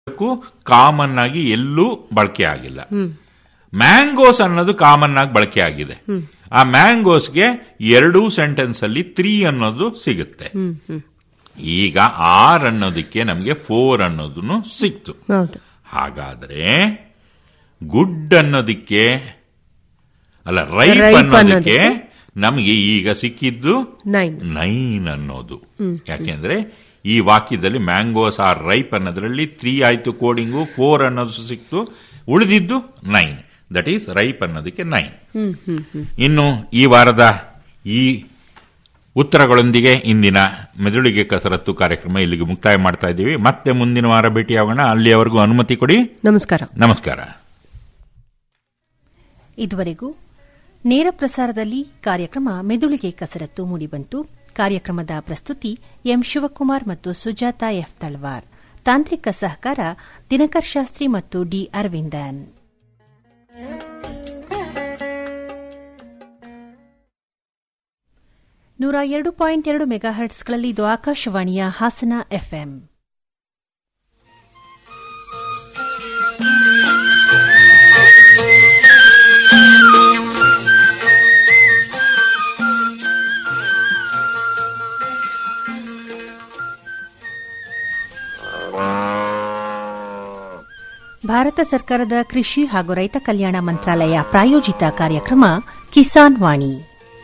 Common ಆಗಿ ಎಲ್ಲೂ ಬಳಕೆ ಆಗಿಲ್ಲ ಮ್ಯಾಂಗೋಸ್ ಅನ್ನೋದು ಕಾಮನ್ ಆಗಿ ಬಳಕೆ ಆಗಿದೆ ಆ ಮ್ಯಾಂಗೋಸ್ಗೆ ಎರಡೂ ಸೆಂಟೆನ್ಸ್ ಅಲ್ಲಿ ತ್ರೀ ಅನ್ನೋದು ಸಿಗುತ್ತೆ ಈಗ ಆರ್ ಅನ್ನೋದಕ್ಕೆ ನಮಗೆ ಫೋರ್ ಅನ್ನೋದನ್ನು ಸಿಕ್ತು ಹೌದು ಹಾಗಾದ್ರೆ ಗುಡ್ ಅನ್ನೋದಕ್ಕೆ ಅಲ್ಲ ರೈಪ್ Ripe ಅನ್ನೋದಕ್ಕೆ ನಮಗೆ ಈಗ ಸಿಕ್ಕಿದ್ದು ನೈನ್ ನೈನ್ ಅನ್ನೋದು ಯಾಕೆಂದ್ರೆ ಈ ವಾಕ್ಯದಲ್ಲಿ ಮ್ಯಾಂಗೋಸ್ ಆರ್ ರೈಪ್ ಅನ್ನೋದ್ರಲ್ಲಿ ತ್ರೀ ಆಯ್ತು ಕೋಡಿಂಗು ಫೋರ್ ಅನ್ನೋದು ಸಿಕ್ತು ಉಳಿದಿದ್ದು ನೈನ್ ದಟ್ ಈಸ್ ರೈಪ್ ಅನ್ನೋದಕ್ಕೆ ನೈನ್ ಇನ್ನು ಈ ವಾರದ ಈ ಉತ್ತರಗಳೊಂದಿಗೆ ಇಂದಿನ ಮೆದುಳಿಗೆ ಕಸರತ್ತು ಕಾರ್ಯಕ್ರಮ ಇಲ್ಲಿಗೆ ಮುಕ್ತಾಯ ಮಾಡ್ತಾ ಇದ್ದೀವಿ ಮತ್ತೆ ಮುಂದಿನ ವಾರ ಭೇಟಿಯಾಗೋಣ ಅಲ್ಲಿಯವರೆಗೂ ಅನುಮತಿ ಕೊಡಿ ನಮಸ್ಕಾರ ನಮಸ್ಕಾರ ಇದುವರೆಗೂ ನೇರ ಪ್ರಸಾರದಲ್ಲಿ ಕಾರ್ಯಕ್ರಮ ಮೆದುಳಿಗೆ ಕಸರತ್ತು ಮೂಡಿಬಂತು ಕಾರ್ಯಕ್ರಮದ ಪ್ರಸ್ತುತಿ ಎಂ ಶಿವಕುಮಾರ್ ಮತ್ತು ಸುಜಾತ ಎಫ್ ತಳ್ವಾರ್ ತಾಂತ್ರಿಕ ಸಹಕಾರ ದಿನಕರ್ ಶಾಸ್ತ್ರಿ ಮತ್ತು ಡಿ ಅರವಿಂದನ್ ನೂರ ಎರಡು ಪಾಯಿಂಟ್ ಎರಡು ಮೆಗಾಹರ್ಟ್ಸ್ಗಳಲ್ಲಿ ಇದು ಆಕಾಶವಾಣಿಯ ಹಾಸನ ಎಫ್ಎಂ ಭಾರತ ಸರ್ಕಾರದ ಕೃಷಿ ಹಾಗೂ ರೈತ ಕಲ್ಯಾಣ ಮಂತ್ರಾಲಯ ಪ್ರಾಯೋಜಿತ ಕಾರ್ಯಕ್ರಮ ಕಿಸಾನ್ ವಾಣಿ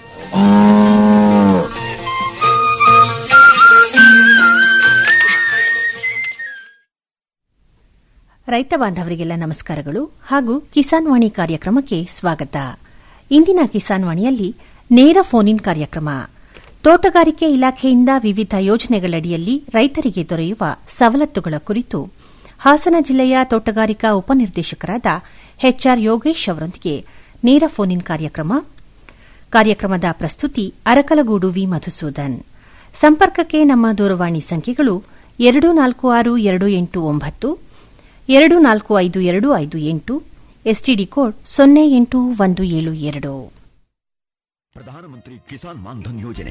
ರೈತ ಬಾಂಧವರಿಗೆಲ್ಲ ನಮಸ್ಕಾರಗಳು ಹಾಗೂ ಕಿಸಾನ್ ವಾಣಿ ಕಾರ್ಯಕ್ರಮಕ್ಕೆ ಸ್ವಾಗತ ಇಂದಿನ ಕಿಸಾನ್ ವಾಣಿಯಲ್ಲಿ ನೇರ ಫೋನ್ ಇನ್ ಕಾರ್ಯಕ್ರಮ ತೋಟಗಾರಿಕೆ ಇಲಾಖೆಯಿಂದ ವಿವಿಧ ಯೋಜನೆಗಳಡಿಯಲ್ಲಿ ರೈತರಿಗೆ ದೊರೆಯುವ ಸವಲತ್ತುಗಳ ಕುರಿತು ಹಾಸನ ಜಿಲ್ಲೆಯ ತೋಟಗಾರಿಕಾ ಉಪನಿರ್ದೇಶಕರಾದ ಎಚ್ಆರ್ ಯೋಗೇಶ್ ಅವರೊಂದಿಗೆ ನೇರ ಫೋನ್ ಇನ್ ಕಾರ್ಯಕ್ರಮ ಕಾರ್ಯಕ್ರಮದ ಪ್ರಸ್ತುತಿ ಅರಕಲಗೂಡು ವಿ ಮಧುಸೂದನ್ ಸಂಪರ್ಕಕ್ಕೆ ನಮ್ಮ ದೂರವಾಣಿ ಸಂಖ್ಯೆಗಳು ಎರಡು ನಾಲ್ಕು ಆರು ಎರಡು ಎಂಟು ಒಂಬತ್ತು ಎರಡು ನಾಲ್ಕು ಐದು ಎರಡು ಐದು ಎಂಟು ಎಸ್ಟಿಡಿ ಕೋಡ್ ಸೊನ್ನೆ ಎಂಟು ಒಂದು ಏಳು ಎರಡು ಪ್ರಧಾನಮಂತ್ರಿ ಕಿಸಾನ್ ಮಾನ್ಧನ್ ಯೋಜನೆ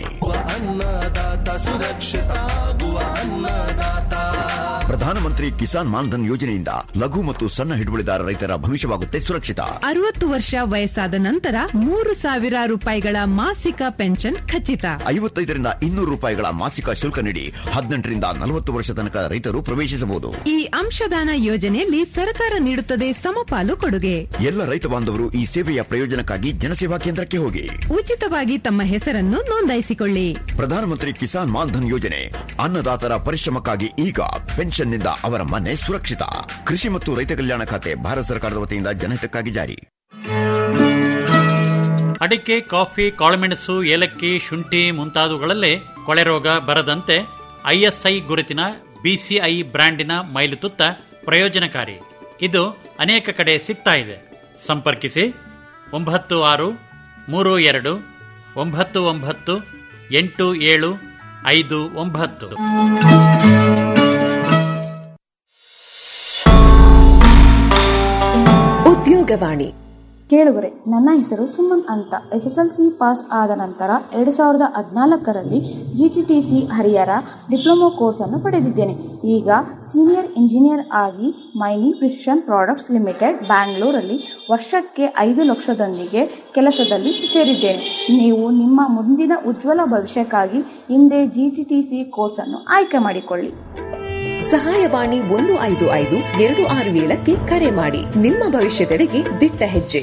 ಪ್ರಧಾನಮಂತ್ರಿ ಕಿಸಾನ್ ಮಾನ್ಧನ್ ಯೋಜನೆಯಿಂದ ಲಘು ಮತ್ತು ಸಣ್ಣ ಹಿಡುವಳಿದಾರ ರೈತರ ಭವಿಷ್ಯವಾಗುತ್ತೆ ಸುರಕ್ಷಿತ ಅರವತ್ತು ವರ್ಷ ವಯಸ್ಸಾದ ನಂತರ ಮೂರು ಸಾವಿರ ರೂಪಾಯಿಗಳ ಮಾಸಿಕ ಪೆನ್ಷನ್ ಖಚಿತ ಐವತ್ತೈದರಿಂದ ಇನ್ನೂರು ರೂಪಾಯಿಗಳ ಮಾಸಿಕ ಶುಲ್ಕ ನೀಡಿ ಹದಿನೆಂಟರಿಂದ ನಲವತ್ತು ವರ್ಷ ತನಕ ರೈತರು ಪ್ರವೇಶಿಸಬಹುದು ಈ ಅಂಶದಾನ ಯೋಜನೆಯಲ್ಲಿ ಸರ್ಕಾರ ನೀಡುತ್ತದೆ ಸಮಪಾಲು ಕೊಡುಗೆ ಎಲ್ಲ ರೈತ ಬಾಂಧವರು ಈ ಸೇವೆಯ ಪ್ರಯೋಜನಕ್ಕಾಗಿ ಜನಸೇವಾ ಕೇಂದ್ರಕ್ಕೆ ಹೋಗಿ ಉಚಿತವಾಗಿ ತಮ್ಮ ಹೆಸರನ್ನು ನೋಂದಾಯಿಸಿಕೊಳ್ಳಿ ಪ್ರಧಾನಮಂತ್ರಿ ಕಿಸಾನ್ ಮಾನ್ಧನ್ ಯೋಜನೆ ಅನ್ನದಾತರ ಪರಿಶ್ರಮಕ್ಕಾಗಿ ಈಗ ಪೆನ್ಷನ್ನಿಂದ ಅವರ ಮನೆ ಸುರಕ್ಷಿತ ಕೃಷಿ ಮತ್ತು ರೈತ ಕಲ್ಯಾಣ ಖಾತೆ ಭಾರತ ಸರ್ಕಾರದ ವತಿಯಿಂದ ಜನಹಿತಕ್ಕಾಗಿ ಜಾರಿ ಅಡಿಕೆ ಕಾಫಿ ಕಾಳುಮೆಣಸು ಏಲಕ್ಕಿ ಶುಂಠಿ ಮುಂತಾದವುಗಳಲ್ಲೇ ಕೊಳೆ ರೋಗ ಬರದಂತೆ ಐಎಸ್ಐ ಗುರುತಿನ ಬಿಸಿಐ ಬ್ರ್ಯಾಂಡಿನ ಮೈಲುತುತ್ತ ಪ್ರಯೋಜನಕಾರಿ ಇದು ಅನೇಕ ಕಡೆ ಸಿಗ್ತಾ ಇದೆ ಸಂಪರ್ಕಿಸಿ ಒಂಬತ್ತು ಆರು ಮೂರು ಎರಡು ಒಂಬತ್ತು ಒಂಬತ್ತು ಎಂಟು ಏಳು ಐದು ಒಂಬತ್ತು ಉದ್ಯೋಗವಾಣಿ ಕೇಳುಗರೆ ನನ್ನ ಹೆಸರು ಸುಮನ್ ಅಂತ S S L C pass ಆದ ನಂತರ ಎರಡು ಸಾವಿರದ ಹದಿನಾಲ್ಕರಲ್ಲಿ G T T C Harihara diploma ಕೋರ್ಸನ್ನು ಪಡೆದಿದ್ದೇನೆ ಈಗ ಸೀನಿಯರ್ ಇಂಜಿನಿಯರ್ ಆಗಿ ಮೈನಿ ಪ್ರಿಸಿಷನ್ ಪ್ರಾಡಕ್ಟ್ಸ್ ಲಿಮಿಟೆಡ್ ಬ್ಯಾಂಗ್ಳೂರಲ್ಲಿ ವರ್ಷಕ್ಕೆ ಐದು ಲಕ್ಷದೊಂದಿಗೆ ಕೆಲಸದಲ್ಲಿ ಸೇರಿದ್ದೇನೆ ನೀವು ನಿಮ್ಮ ಮುಂದಿನ ಉಜ್ವಲ ಭವಿಷ್ಯಕ್ಕಾಗಿ ಹಿಂದೆ ಜಿ ಟಿ ಟಿ ಸಿ ಕೋರ್ಸನ್ನು ಆಯ್ಕೆ ಮಾಡಿಕೊಳ್ಳಿ ಸಹಾಯವಾಣಿ ಒಂದು ಐದು ಐದು ಎರಡು ಆರು ಏಳಕ್ಕೆ ಕರೆ ಮಾಡಿ ನಿಮ್ಮ ಭವಿಷ್ಯದೆಡೆಗೆ ದಿಟ್ಟ ಹೆಜ್ಜೆ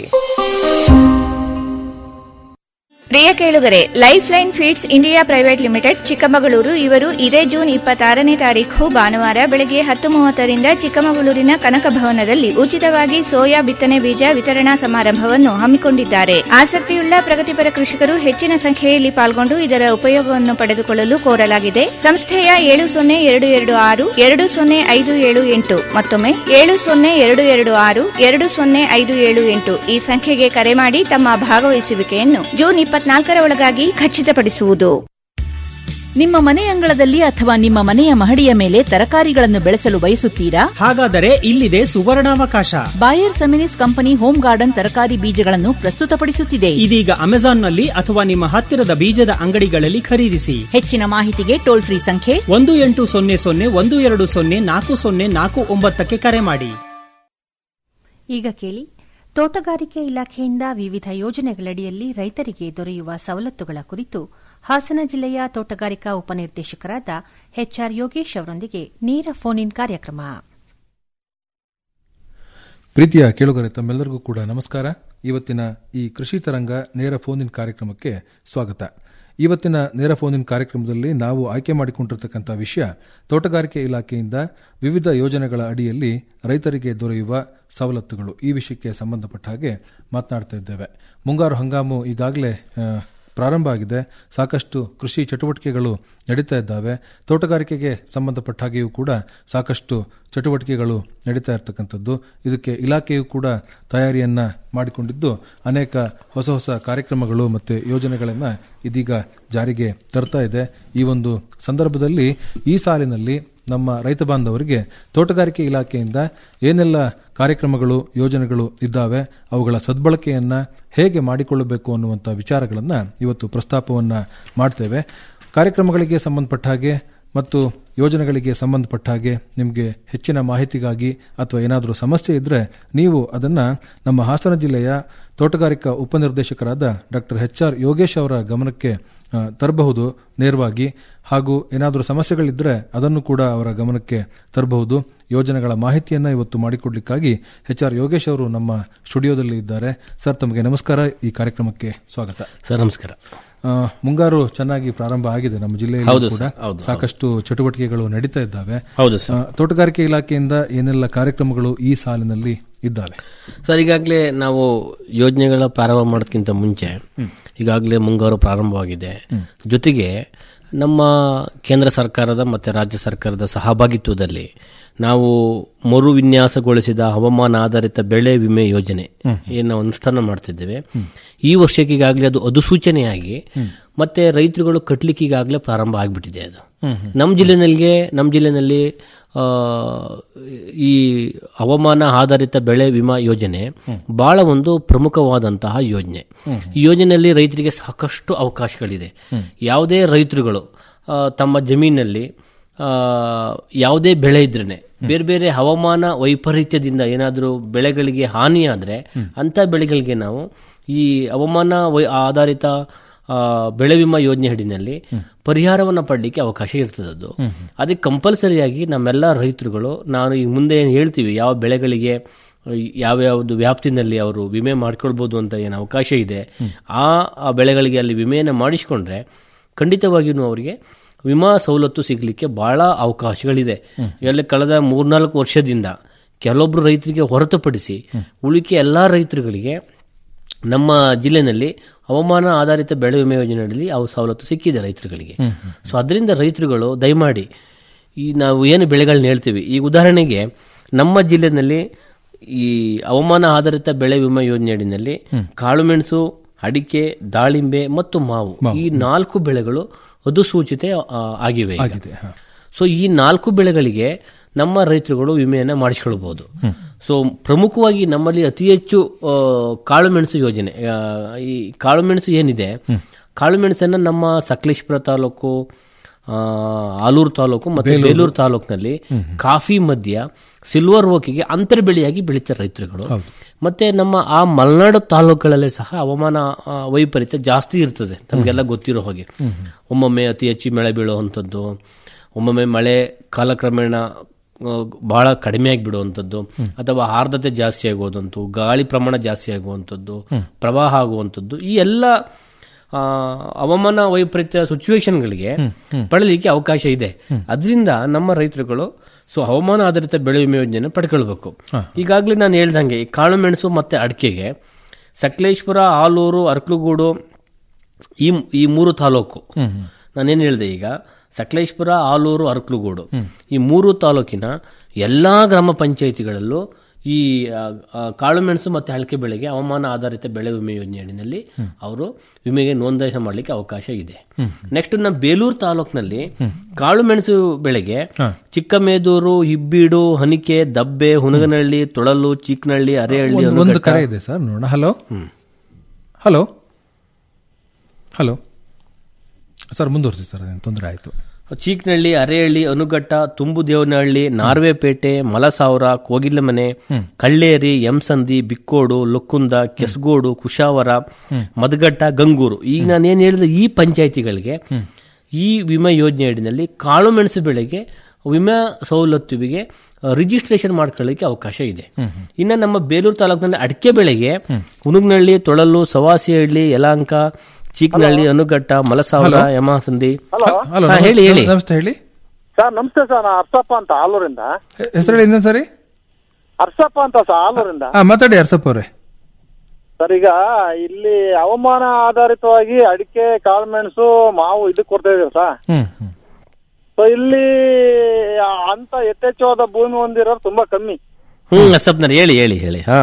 ಪ್ರಿಯ ಕೇಳುಗರೆ life line feeds India private limited Chikkamagaluru ಇವರು ಇದೇ ಜೂನ್ ಇಪ್ಪತ್ತಾರನೇ ತಾರೀಖು ಭಾನುವಾರ ಬೆಳಗ್ಗೆ ಹತ್ತು ಮೂವತ್ತರಿಂದ ಚಿಕ್ಕಮಗಳೂರಿನ ಕನಕ ಭವನದಲ್ಲಿ ಉಚಿತವಾಗಿ ಸೋಯಾ ಬಿತ್ತನೆ ಬೀಜ ವಿತರಣಾ ಸಮಾರಂಭವನ್ನು ಹಮ್ಮಿಕೊಂಡಿದ್ದಾರೆ ಆಸಕ್ತಿಯುಳ್ಳ ಪ್ರಗತಿಪರ ಕೃಷಿಕರು ಹೆಚ್ಚಿನ ಸಂಖ್ಯೆಯಲ್ಲಿ ಪಾಲ್ಗೊಂಡು ಇದರ ಉಪಯೋಗವನ್ನು ಪಡೆದುಕೊಳ್ಳಲು ಕೋರಲಾಗಿದೆ ಸಂಸ್ಥೆಯ ಏಳು ಸೊನ್ನೆ ಎರಡು ಎರಡು ಆರು ಎರಡು ಸೊನ್ನೆ ಐದು ಏಳು ಎಂಟು ಮತ್ತೊಮ್ಮೆ ಏಳು ಸೊನ್ನೆ ಎರಡು ಎರಡು ಆರು ಎರಡು ಸೊನ್ನೆ ಐದು ಏಳು ಎಂಟು ಈ ಸಂಖ್ಯೆಗೆ ಕರೆ ಮಾಡಿ ತಮ್ಮ ಭಾಗವಹಿಸುವಿಕೆಯನ್ನು ಜೂನ್ ಇಪ್ಪತ್ನಾಲ್ಕರ ಒಳಗಾಗಿ ಖಚಿತಪಡಿಸುವುದು ನಿಮ್ಮ ಮನೆ ಅಂಗಳದಲ್ಲಿ ಅಥವಾ ನಿಮ್ಮ ಮನೆಯ ಮಹಡಿಯ ಮೇಲೆ ತರಕಾರಿಗಳನ್ನು ಬೆಳೆಸಲು ಬಯಸುತ್ತೀರಾ ಹಾಗಾದರೆ ಇಲ್ಲಿದೆ ಸುವರ್ಣಾವಕಾಶ Bayer Seminis company home garden ತರಕಾರಿ ಬೀಜಗಳನ್ನು ಪ್ರಸ್ತುತಪಡಿಸುತ್ತಿದೆ ಇದೀಗ ಅಮೆಜಾನ್ನಲ್ಲಿ ಅಥವಾ ನಿಮ್ಮ ಹತ್ತಿರದ ಬೀಜದ ಅಂಗಡಿಗಳಲ್ಲಿ ಖರೀದಿಸಿ ಹೆಚ್ಚಿನ ಮಾಹಿತಿಗೆ ಟೋಲ್ ಫ್ರೀ ಸಂಖ್ಯೆ ಒಂದು ಎಂಟು ಸೊನ್ನೆ ಸೊನ್ನೆ ಒಂದು ಎರಡು ಸೊನ್ನೆ ನಾಲ್ಕು ಸೊನ್ನೆ ನಾಲ್ಕು ಒಂಬತ್ತಕ್ಕೆ ಕರೆ ಮಾಡಿ ಈಗ ಕೇಳಿ ತೋಟಗಾರಿಕೆ ಇಲಾಖೆಯಿಂದ ವಿವಿಧ ಯೋಜನೆಗಳಡಿಯಲ್ಲಿ ರೈತರಿಗೆ ದೊರೆಯುವ ಸವಲತ್ತುಗಳ ಕುರಿತು ಹಾಸನ ಜಿಲ್ಲೆಯ ತೋಟಗಾರಿಕಾ ಉಪನಿರ್ದೇಶಕರಾದ ಎಚ್ಆರ್ ಯೋಗೇಶ್ ಅವರೊಂದಿಗೆ ನೇರ ಫೋನ್ ಇನ್ ಕಾರ್ಯಕ್ರಮ ಪ್ರೀತಿಯ ಕೇಳುಗರೆ ತಮ್ಮೆಲ್ಲರಿಗೂ ಕೂಡ ನಮಸ್ಕಾರ ಇವತ್ತಿನ ಈ ಕೃಷಿ ತರಂಗ ನೇರ ಫೋನ್ ಇನ್ ಕಾರ್ಯಕ್ರಮಕ್ಕೆ ಸ್ವಾಗತ ಇವತ್ತಿನ ನೇರ ಫೋನ್ ಇನ್ ಕಾರ್ಯಕ್ರಮದಲ್ಲಿ ನಾವು ಆಯ್ಕೆ ಮಾಡಿಕೊಂಡಿರತಕ್ಕಂಥ ವಿಷಯ ತೋಟಗಾರಿಕೆ ಇಲಾಖೆಯಿಂದ ವಿವಿಧ ಯೋಜನೆಗಳ ಅಡಿಯಲ್ಲಿ ರೈತರಿಗೆ ದೊರೆಯುವ ಸವಲತ್ತುಗಳು ಈ ವಿಷಯಕ್ಕೆ ಸಂಬಂಧಪಟ್ಟ ಹಾಗೆ ಮಾತನಾಡ್ತಾ ಇದ್ದೇವೆ ಮುಂಗಾರು ಹಂಗಾಮು ಈಗಾಗಲೇ ಪ್ರಾರಂಭ ಆಗಿದೆ ಸಾಕಷ್ಟು ಕೃಷಿ ಚಟುವಟಿಕೆಗಳು ನಡೀತಾ ಇದ್ದಾವೆ ತೋಟಗಾರಿಕೆಗೆ ಸಂಬಂಧಪಟ್ಟ ಹಾಗೆಯೂ ಕೂಡ ಸಾಕಷ್ಟು ಚಟುವಟಿಕೆಗಳು ನಡೀತಾ ಇರತಕ್ಕಂಥದ್ದು ಇದಕ್ಕೆ ಇಲಾಖೆಯು ಕೂಡ ತಯಾರಿಯನ್ನ ಮಾಡಿಕೊಂಡಿದ್ದು ಅನೇಕ ಹೊಸ ಹೊಸ ಕಾರ್ಯಕ್ರಮಗಳು ಮತ್ತು ಯೋಜನೆಗಳನ್ನು ಇದೀಗ ಜಾರಿಗೆ ತರ್ತಾ ಇದೆ ಈ ಒಂದು ಸಂದರ್ಭದಲ್ಲಿ ಈ ಸಾಲಿನಲ್ಲಿ ನಮ್ಮ ರೈತ ಬಾಂಧವರಿಗೆ ತೋಟಗಾರಿಕೆ ಇಲಾಖೆಯಿಂದ ಏನೆಲ್ಲ ಕಾರ್ಯಕ್ರಮಗಳು ಯೋಜನೆಗಳು ಇದ್ದಾವೆ ಅವುಗಳ ಸದ್ಬಳಕೆಯನ್ನ ಹೇಗೆ ಮಾಡಿಕೊಳ್ಳಬೇಕು ಅನ್ನುವಂಥ ವಿಚಾರಗಳನ್ನು ಇವತ್ತು ಪ್ರಸ್ತಾಪವನ್ನ ಮಾಡ್ತೇವೆ ಕಾರ್ಯಕ್ರಮಗಳಿಗೆ ಸಂಬಂಧಪಟ್ಟ ಹಾಗೆ ಮತ್ತು ಯೋಜನೆಗಳಿಗೆ ಸಂಬಂಧಪಟ್ಟ ಹಾಗೆ ನಿಮಗೆ ಹೆಚ್ಚಿನ ಮಾಹಿತಿಗಾಗಿ ಅಥವಾ ಏನಾದರೂ ಸಮಸ್ಯೆ ಇದ್ದರೆ ನೀವು ಅದನ್ನು ನಮ್ಮ ಹಾಸನ ಜಿಲ್ಲೆಯ ತೋಟಗಾರಿಕಾ ಉಪನಿರ್ದೇಶಕರಾದ ಡಾಕ್ಟರ್ ಎಚ್ ಆರ್ ಯೋಗೇಶ್ ಅವರ ಗಮನಕ್ಕೆ ತರಬಹುದು ನೇರವಾಗಿ ಹಾಗೂ ಏನಾದರೂ ಸಮಸ್ಯೆಗಳಿದ್ದರೆ ಅದನ್ನು ಕೂಡ ಅವರ ಗಮನಕ್ಕೆ ತರಬಹುದು ಯೋಜನೆಗಳ ಮಾಹಿತಿಯನ್ನು ಇವತ್ತು ಮಾಡಿಕೊಡ್ಲಿಕ್ಕಾಗಿ ಎಚ್ ಆರ್ ಯೋಗೇಶ್ ಅವರು ನಮ್ಮ ಸ್ಟುಡಿಯೋದಲ್ಲಿ ಇದ್ದಾರೆ ಸರ್ ತಮಗೆ ನಮಸ್ಕಾರ ಈ ಕಾರ್ಯಕ್ರಮಕ್ಕೆ ಸ್ವಾಗತ ಸರ್ ನಮಸ್ಕಾರ ಮುಂಗಾರು ಚೆನ್ನಾಗಿ ಪ್ರಾರಂಭ ಆಗಿದೆ ನಮ್ಮ ಜಿಲ್ಲೆಯಲ್ಲಿ ಕೂಡ ಸಾಕಷ್ಟು ಚಟುವಟಿಕೆಗಳು ನಡೀತಾ ಇದ್ದಾವೆ ಹೌದು ತೋಟಗಾರಿಕೆ ಇಲಾಖೆಯಿಂದ ಏನೆಲ್ಲ ಕಾರ್ಯಕ್ರಮಗಳು ಈ ಸಾಲಿನಲ್ಲಿ ಇದ್ದಾವೆ ಸರ್ ಈಗಾಗಲೇ ನಾವು ಯೋಜನೆಗಳ ಪ್ರಾರಂಭ ಮಾಡೋದಕ್ಕಿಂತ ಮುಂಚೆ ಈಗಾಗಲೇ ಮುಂಗಾರು ಪ್ರಾರಂಭವಾಗಿದೆ ಜೊತೆಗೆ ನಮ್ಮ ಕೇಂದ್ರ ಸರ್ಕಾರದ ಮತ್ತು ರಾಜ್ಯ ಸರ್ಕಾರದ ಸಹಭಾಗಿತ್ವದಲ್ಲಿ ನಾವು ಮರು ವಿನ್ಯಾಸಗೊಳಿಸಿದ ಹವಾಮಾನ ಆಧಾರಿತ ಬೆಳೆ ವಿಮೆ ಯೋಜನೆ ಏನು ಅನುಷ್ಠಾನ ಮಾಡ್ತಿದ್ದೇವೆ ಈ ವರ್ಷಕ್ಕೆ ಈಗಾಗಲೇ ಅದು ಅಧಿಸೂಚನೆಯಾಗಿ ಮತ್ತೆ ರೈತರುಗಳು ಕಟ್ಲಿಕ್ಕೆ ಈಗಾಗಲೇ ಪ್ರಾರಂಭ ಆಗಿಬಿಟ್ಟಿದೆ ಅದು ನಮ್ಮ ಜಿಲ್ಲೆನಲ್ಲಿ ನಮ್ಮ ಜಿಲ್ಲೆನಲ್ಲಿ ಈ ಹವಾಮಾನ ಆಧಾರಿತ ಬೆಳೆ ವಿಮಾ ಯೋಜನೆ ಬಹಳ ಒಂದು ಪ್ರಮುಖವಾದಂತಹ ಯೋಜನೆ ಈ ಯೋಜನೆಯಲ್ಲಿ ರೈತರಿಗೆ ಸಾಕಷ್ಟು ಅವಕಾಶಗಳಿದೆ ಯಾವುದೇ ರೈತರುಗಳು ತಮ್ಮ ಜಮೀನಲ್ಲಿ ಯಾವುದೇ ಬೆಳೆ ಇದ್ರೇನೆ ಬೇರೆ ಬೇರೆ ಹವಾಮಾನ ವೈಪರೀತ್ಯದಿಂದ ಏನಾದರೂ ಬೆಳೆಗಳಿಗೆ ಹಾನಿಯಾದರೆ ಅಂಥ ಬೆಳೆಗಳಿಗೆ ನಾವು ಈ ಹವಾಮಾನ ಆಧಾರಿತ ಬೆಳೆ ವಿಮಾ ಯೋಜನೆ ಅಡಿನಲ್ಲಿ ಪರಿಹಾರವನ್ನು ಪಡಲಿಕ್ಕೆ ಅವಕಾಶ ಇರ್ತದದ್ದು ಅದಕ್ಕೆ ಕಂಪಲ್ಸರಿಯಾಗಿ ನಮ್ಮೆಲ್ಲ ರೈತರುಗಳು ನಾನು ಈಗ ಮುಂದೆ ಏನು ಹೇಳ್ತೀವಿ ಯಾವ ಬೆಳೆಗಳಿಗೆ ಯಾವ್ಯಾವುದು ವ್ಯಾಪ್ತಿನಲ್ಲಿ ಅವರು ವಿಮೆ ಮಾಡ್ಕೊಳ್ಬೋದು ಅಂತ ಏನು ಅವಕಾಶ ಇದೆ ಆ ಬೆಳೆಗಳಿಗೆ ಅಲ್ಲಿ ವಿಮೆಯನ್ನು ಮಾಡಿಸಿಕೊಂಡ್ರೆ ಖಂಡಿತವಾಗಿಯೂ ಅವರಿಗೆ ವಿಮಾ ಸವಲತ್ತು ಸಿಗಲಿಕ್ಕೆ ಬಹಳ ಅವಕಾಶಗಳಿದೆ ಎಲ್ಲ ಕಳೆದ ಮೂರ್ನಾಲ್ಕು ವರ್ಷದಿಂದ ಕೆಲವೊಬ್ರು ರೈತರಿಗೆ ಹೊರತುಪಡಿಸಿ ಉಳಿಕೆ ಎಲ್ಲ ರೈತರುಗಳಿಗೆ ನಮ್ಮ ಜಿಲ್ಲೆನಲ್ಲಿ ಹವಾಮಾನ ಆಧಾರಿತ ಬೆಳೆ ವಿಮೆ ಯೋಜನೆಯಲ್ಲಿ ಅವು ಸವಲತ್ತು ಸಿಕ್ಕಿದೆ ರೈತರುಗಳಿಗೆ ಸೊ ಅದರಿಂದ ರೈತರುಗಳು ದಯಮಾಡಿ ಈ ನಾವು ಏನು ಬೆಳೆಗಳನ್ನ ಹೇಳ್ತೀವಿ ಈ ಉದಾಹರಣೆಗೆ ನಮ್ಮ ಜಿಲ್ಲೆನಲ್ಲಿ ಈ ಹವಾಮಾನ ಆಧಾರಿತ ಬೆಳೆ ವಿಮಾ ಯೋಜನೆಯಡಿನಲ್ಲಿ ಕಾಳುಮೆಣಸು ಅಡಿಕೆ ದಾಳಿಂಬೆ ಮತ್ತು ಮಾವು ಈ ನಾಲ್ಕು ಬೆಳೆಗಳು ಅಧಿಸೂಚಿತ ಆಗಿವೆ ಸೊ ಈ ನಾಲ್ಕು ಬೆಳೆಗಳಿಗೆ ನಮ್ಮ ರೈತರುಗಳು ವಿಮೆಯನ್ನು ಮಾಡಿಸಿಕೊಳ್ಬಹುದು ಸೊ ಪ್ರಮುಖವಾಗಿ ನಮ್ಮಲ್ಲಿ ಅತಿ ಹೆಚ್ಚು ಕಾಳುಮೆಣಸು ಯೋಜನೆ ಈ ಕಾಳುಮೆಣಸು ಏನಿದೆ ಕಾಳುಮೆಣಸನ್ನು ನಮ್ಮ ಸಕಲೇಶ್ಪುರ ತಾಲೂಕು ಆಲೂರು ತಾಲೂಕು ಮತ್ತು ಬೇಲೂರು ತಾಲೂಕಿನಲ್ಲಿ ಕಾಫಿ ಮಧ್ಯ ಸಿಲ್ವರ್ ಓಕಿಗೆ ಅಂತರ ಬೆಳೆಯಾಗಿ ಬೆಳೀತಾರೆ ರೈತರುಗಳು ಮತ್ತೆ ನಮ್ಮ ಆ ಮಲೆನಾಡು ತಾಲೂಕುಗಳಲ್ಲೇ ಸಹ ಹವಾಮಾನ ವೈಪರೀತ್ಯ ಜಾಸ್ತಿ ಇರ್ತದೆ ನಮಗೆಲ್ಲ ಗೊತ್ತಿರೋ ಹಾಗೆ ಒಮ್ಮೊಮ್ಮೆ ಅತಿ ಹೆಚ್ಚು ಮಳೆ ಬೀಳುವಂಥದ್ದು ಒಮ್ಮೊಮ್ಮೆ ಮಳೆ ಕಾಲಕ್ರಮೇಣ ಬಹಳ ಕಡಿಮೆ ಆಗಿಬಿಡುವಂಥದ್ದು ಅಥವಾ ಆರ್ದ್ರತೆ ಜಾಸ್ತಿ ಆಗುವಂಥದ್ದು ಗಾಳಿ ಪ್ರಮಾಣ ಜಾಸ್ತಿ ಆಗುವಂಥದ್ದು ಪ್ರವಾಹ ಆಗುವಂಥದ್ದು ಈ ಎಲ್ಲ ಹವಾಮಾನ ವೈಪರೀತ್ಯ ಸಿಚುವೇಶನ್ಗಳಿಗೆ ಪಡಲಿಕ್ಕೆ ಅವಕಾಶ ಇದೆ ಅದರಿಂದ ನಮ್ಮ ರೈತರುಗಳು ಸೊ ಹವಾಮಾನ ಆಧಾರಿತ ಬೆಳೆ ವಿಮೆ ಯೋಜನೆ ಪಡ್ಕೊಳ್ಬೇಕು ಈಗಾಗಲೇ ನಾನು ಹೇಳ್ದಂಗೆ ಈ ಕಾಳುಮೆಣಸು ಮತ್ತೆ ಅಡಿಕೆಗೆ ಸಕಲೇಶ್ಪುರ ಆಲೂರು ಅರ್ಕಲಗೂಡು ಈ ಈ ಮೂರು ತಾಲೂಕು ನಾನೇನು ಹೇಳಿದೆ ಈಗ ಸಕಲೇಶ್ಪುರ ಆಲೂರು ಅರ್ಕಲಗೂಡು ಈ ಮೂರು ತಾಲೂಕಿನ ಎಲ್ಲಾ ಗ್ರಾಮ ಪಂಚಾಯಿತಿಗಳಲ್ಲೂ ಈ ಆ, ಆ, ಕಾಳುಮೆಣಸು ಮತ್ತೆ ಅಳಕೆ ಬೆಳೆಗೆ ಹವಾಮಾನ ಆಧಾರಿತ ಬೆಳೆ ವಿಮೆ ಯೋಜನೆ ಅಡಿನಲ್ಲಿ ಅವರು ವಿಮೆಗೆ ನೋಂದಣಿ ಮಾಡಲಿಕ್ಕೆ ಅವಕಾಶ ಇದೆ ನೆಕ್ಸ್ಟ್ ನಮ್ಮ ಬೇಲೂರು ತಾಲೂಕಿನಲ್ಲಿ ಕಾಳುಮೆಣಸು ಬೆಳೆಗೆ ಚಿಕ್ಕಮೇದೂರು ಹಿಬ್ಬೀಡು ಹನಿಕೆ ದಬ್ಬೆ ಹುನಗನಹಳ್ಳಿ ತೊಳಲು ಚಿಕ್ಕನಹಳ್ಳಿ ಅರೆಹಳ್ಳಿ ಒಂದು- ಒಂದು ಅನುಘಟ್ಟ. ಕರೆ ಇದೆ ಸರ್ ನೋಡೋಣ ಹಲೋ ಹಲೋ ಹಲೋ ಸರ್ ಮುಂದುವರಿಸಿ ಸರ್ ಅದೇನು ತೊಂದರೆ ಆಯಿತು ಚೀಕ್ನಹಳ್ಳಿ ಅರೆಹಳ್ಳಿ ಅನುಘಟ್ಟ ತುಂಬುದೇವನಹಳ್ಳಿ ನಾರ್ವೆಪೇಟೆ ಮಲಸಾವರ ಕೋಗಿಲಮನೆ ಕಳ್ಳೇರಿ ಎಂಸಂದಿ ಬಿಕ್ಕೋಡು ಲೊಕ್ಕುಂದ ಕೆಸಗೋಡು ಕುಶಾವರ ಮದಗಟ್ಟ ಗಂಗೂರು ಈಗ ನಾನು ಏನು ಹೇಳಿದ ಈ ಪಂಚಾಯಿತಿಗಳಿಗೆ ಈ ವಿಮಾ ಯೋಜನೆ ಅಡಿನಲ್ಲಿ ಕಾಳುಮೆಣಸು ಬೆಳೆಗೆ ವಿಮಾ ಸವಲತ್ತುವಿಗೆ ರಿಜಿಸ್ಟ್ರೇಷನ್ ಮಾಡ್ಕೊಳ್ಳಿಕ್ಕೆ ಅವಕಾಶ ಇದೆ ಇನ್ನು ನಮ್ಮ ಬೇಲೂರು ತಾಲೂಕಿನಲ್ಲಿ ಅಡಿಕೆ ಬೆಳೆಗೆ ಹುನುಗ್ನಹಳ್ಳಿ ತೊಳಲು ಸವಾಸಿಹಳ್ಳಿ ಯಲಾಂಕ ಚೀಕ್ನಹಳ್ಳಿ ಅನುಘಟ್ಟ ಮಲಸಾವರ ಹಲೋ. ಯಮಾಸಂದಿ ಹಲೋ ಹಾ, ಹೇಳಿ ಹೇಳಿ ನಮಸ್ತೆ ಹೇಳಿ ಸರ್ ನಮಸ್ತೆ ಸರ್ ನಾ ಅರ್ಸಪ್ಪ ಅಂತ ಆಲೂರಿಂದ ಹೆ- ಹೆಸರು ಹೇಳಿ ಇನ್ನೊಂದು ಸರಿ ಅರ್ಸಪ್ಪ ಅಂತ ಸರ್ ಆಲೂರಿಂದ ಹಾ ಮಾತಾಡಿ ಅರ್ಸಪ್ಪ ಅವರೇ ಸರ್ ಈಗ ಇಲ್ಲಿ ಹವಾಮಾನ ಆಧಾರಿತವಾಗಿ ಅಡಿಕೆ ಕಾಳುಮೆಣಸು ಮಾವು ಇದಕ್ಕೆ ಕೊಡ್ತಾ ಇದೀವಿ ಸರ್ ಹ್ಮ್ ಸೊ ಇಲ್ಲಿ ಆ, ಅಂತ ಯಥೇಚ್ಛವಾದ ಭೂಮಿ ಹೊಂದಿರೋರು ತುಂಬಾ ಕಮ್ಮಿ ಹ್ಮ್ ಅಸಪ್ನರ್ ಹೇಳಿ ಹೇಳಿ ಹೇಳಿ ಹಾ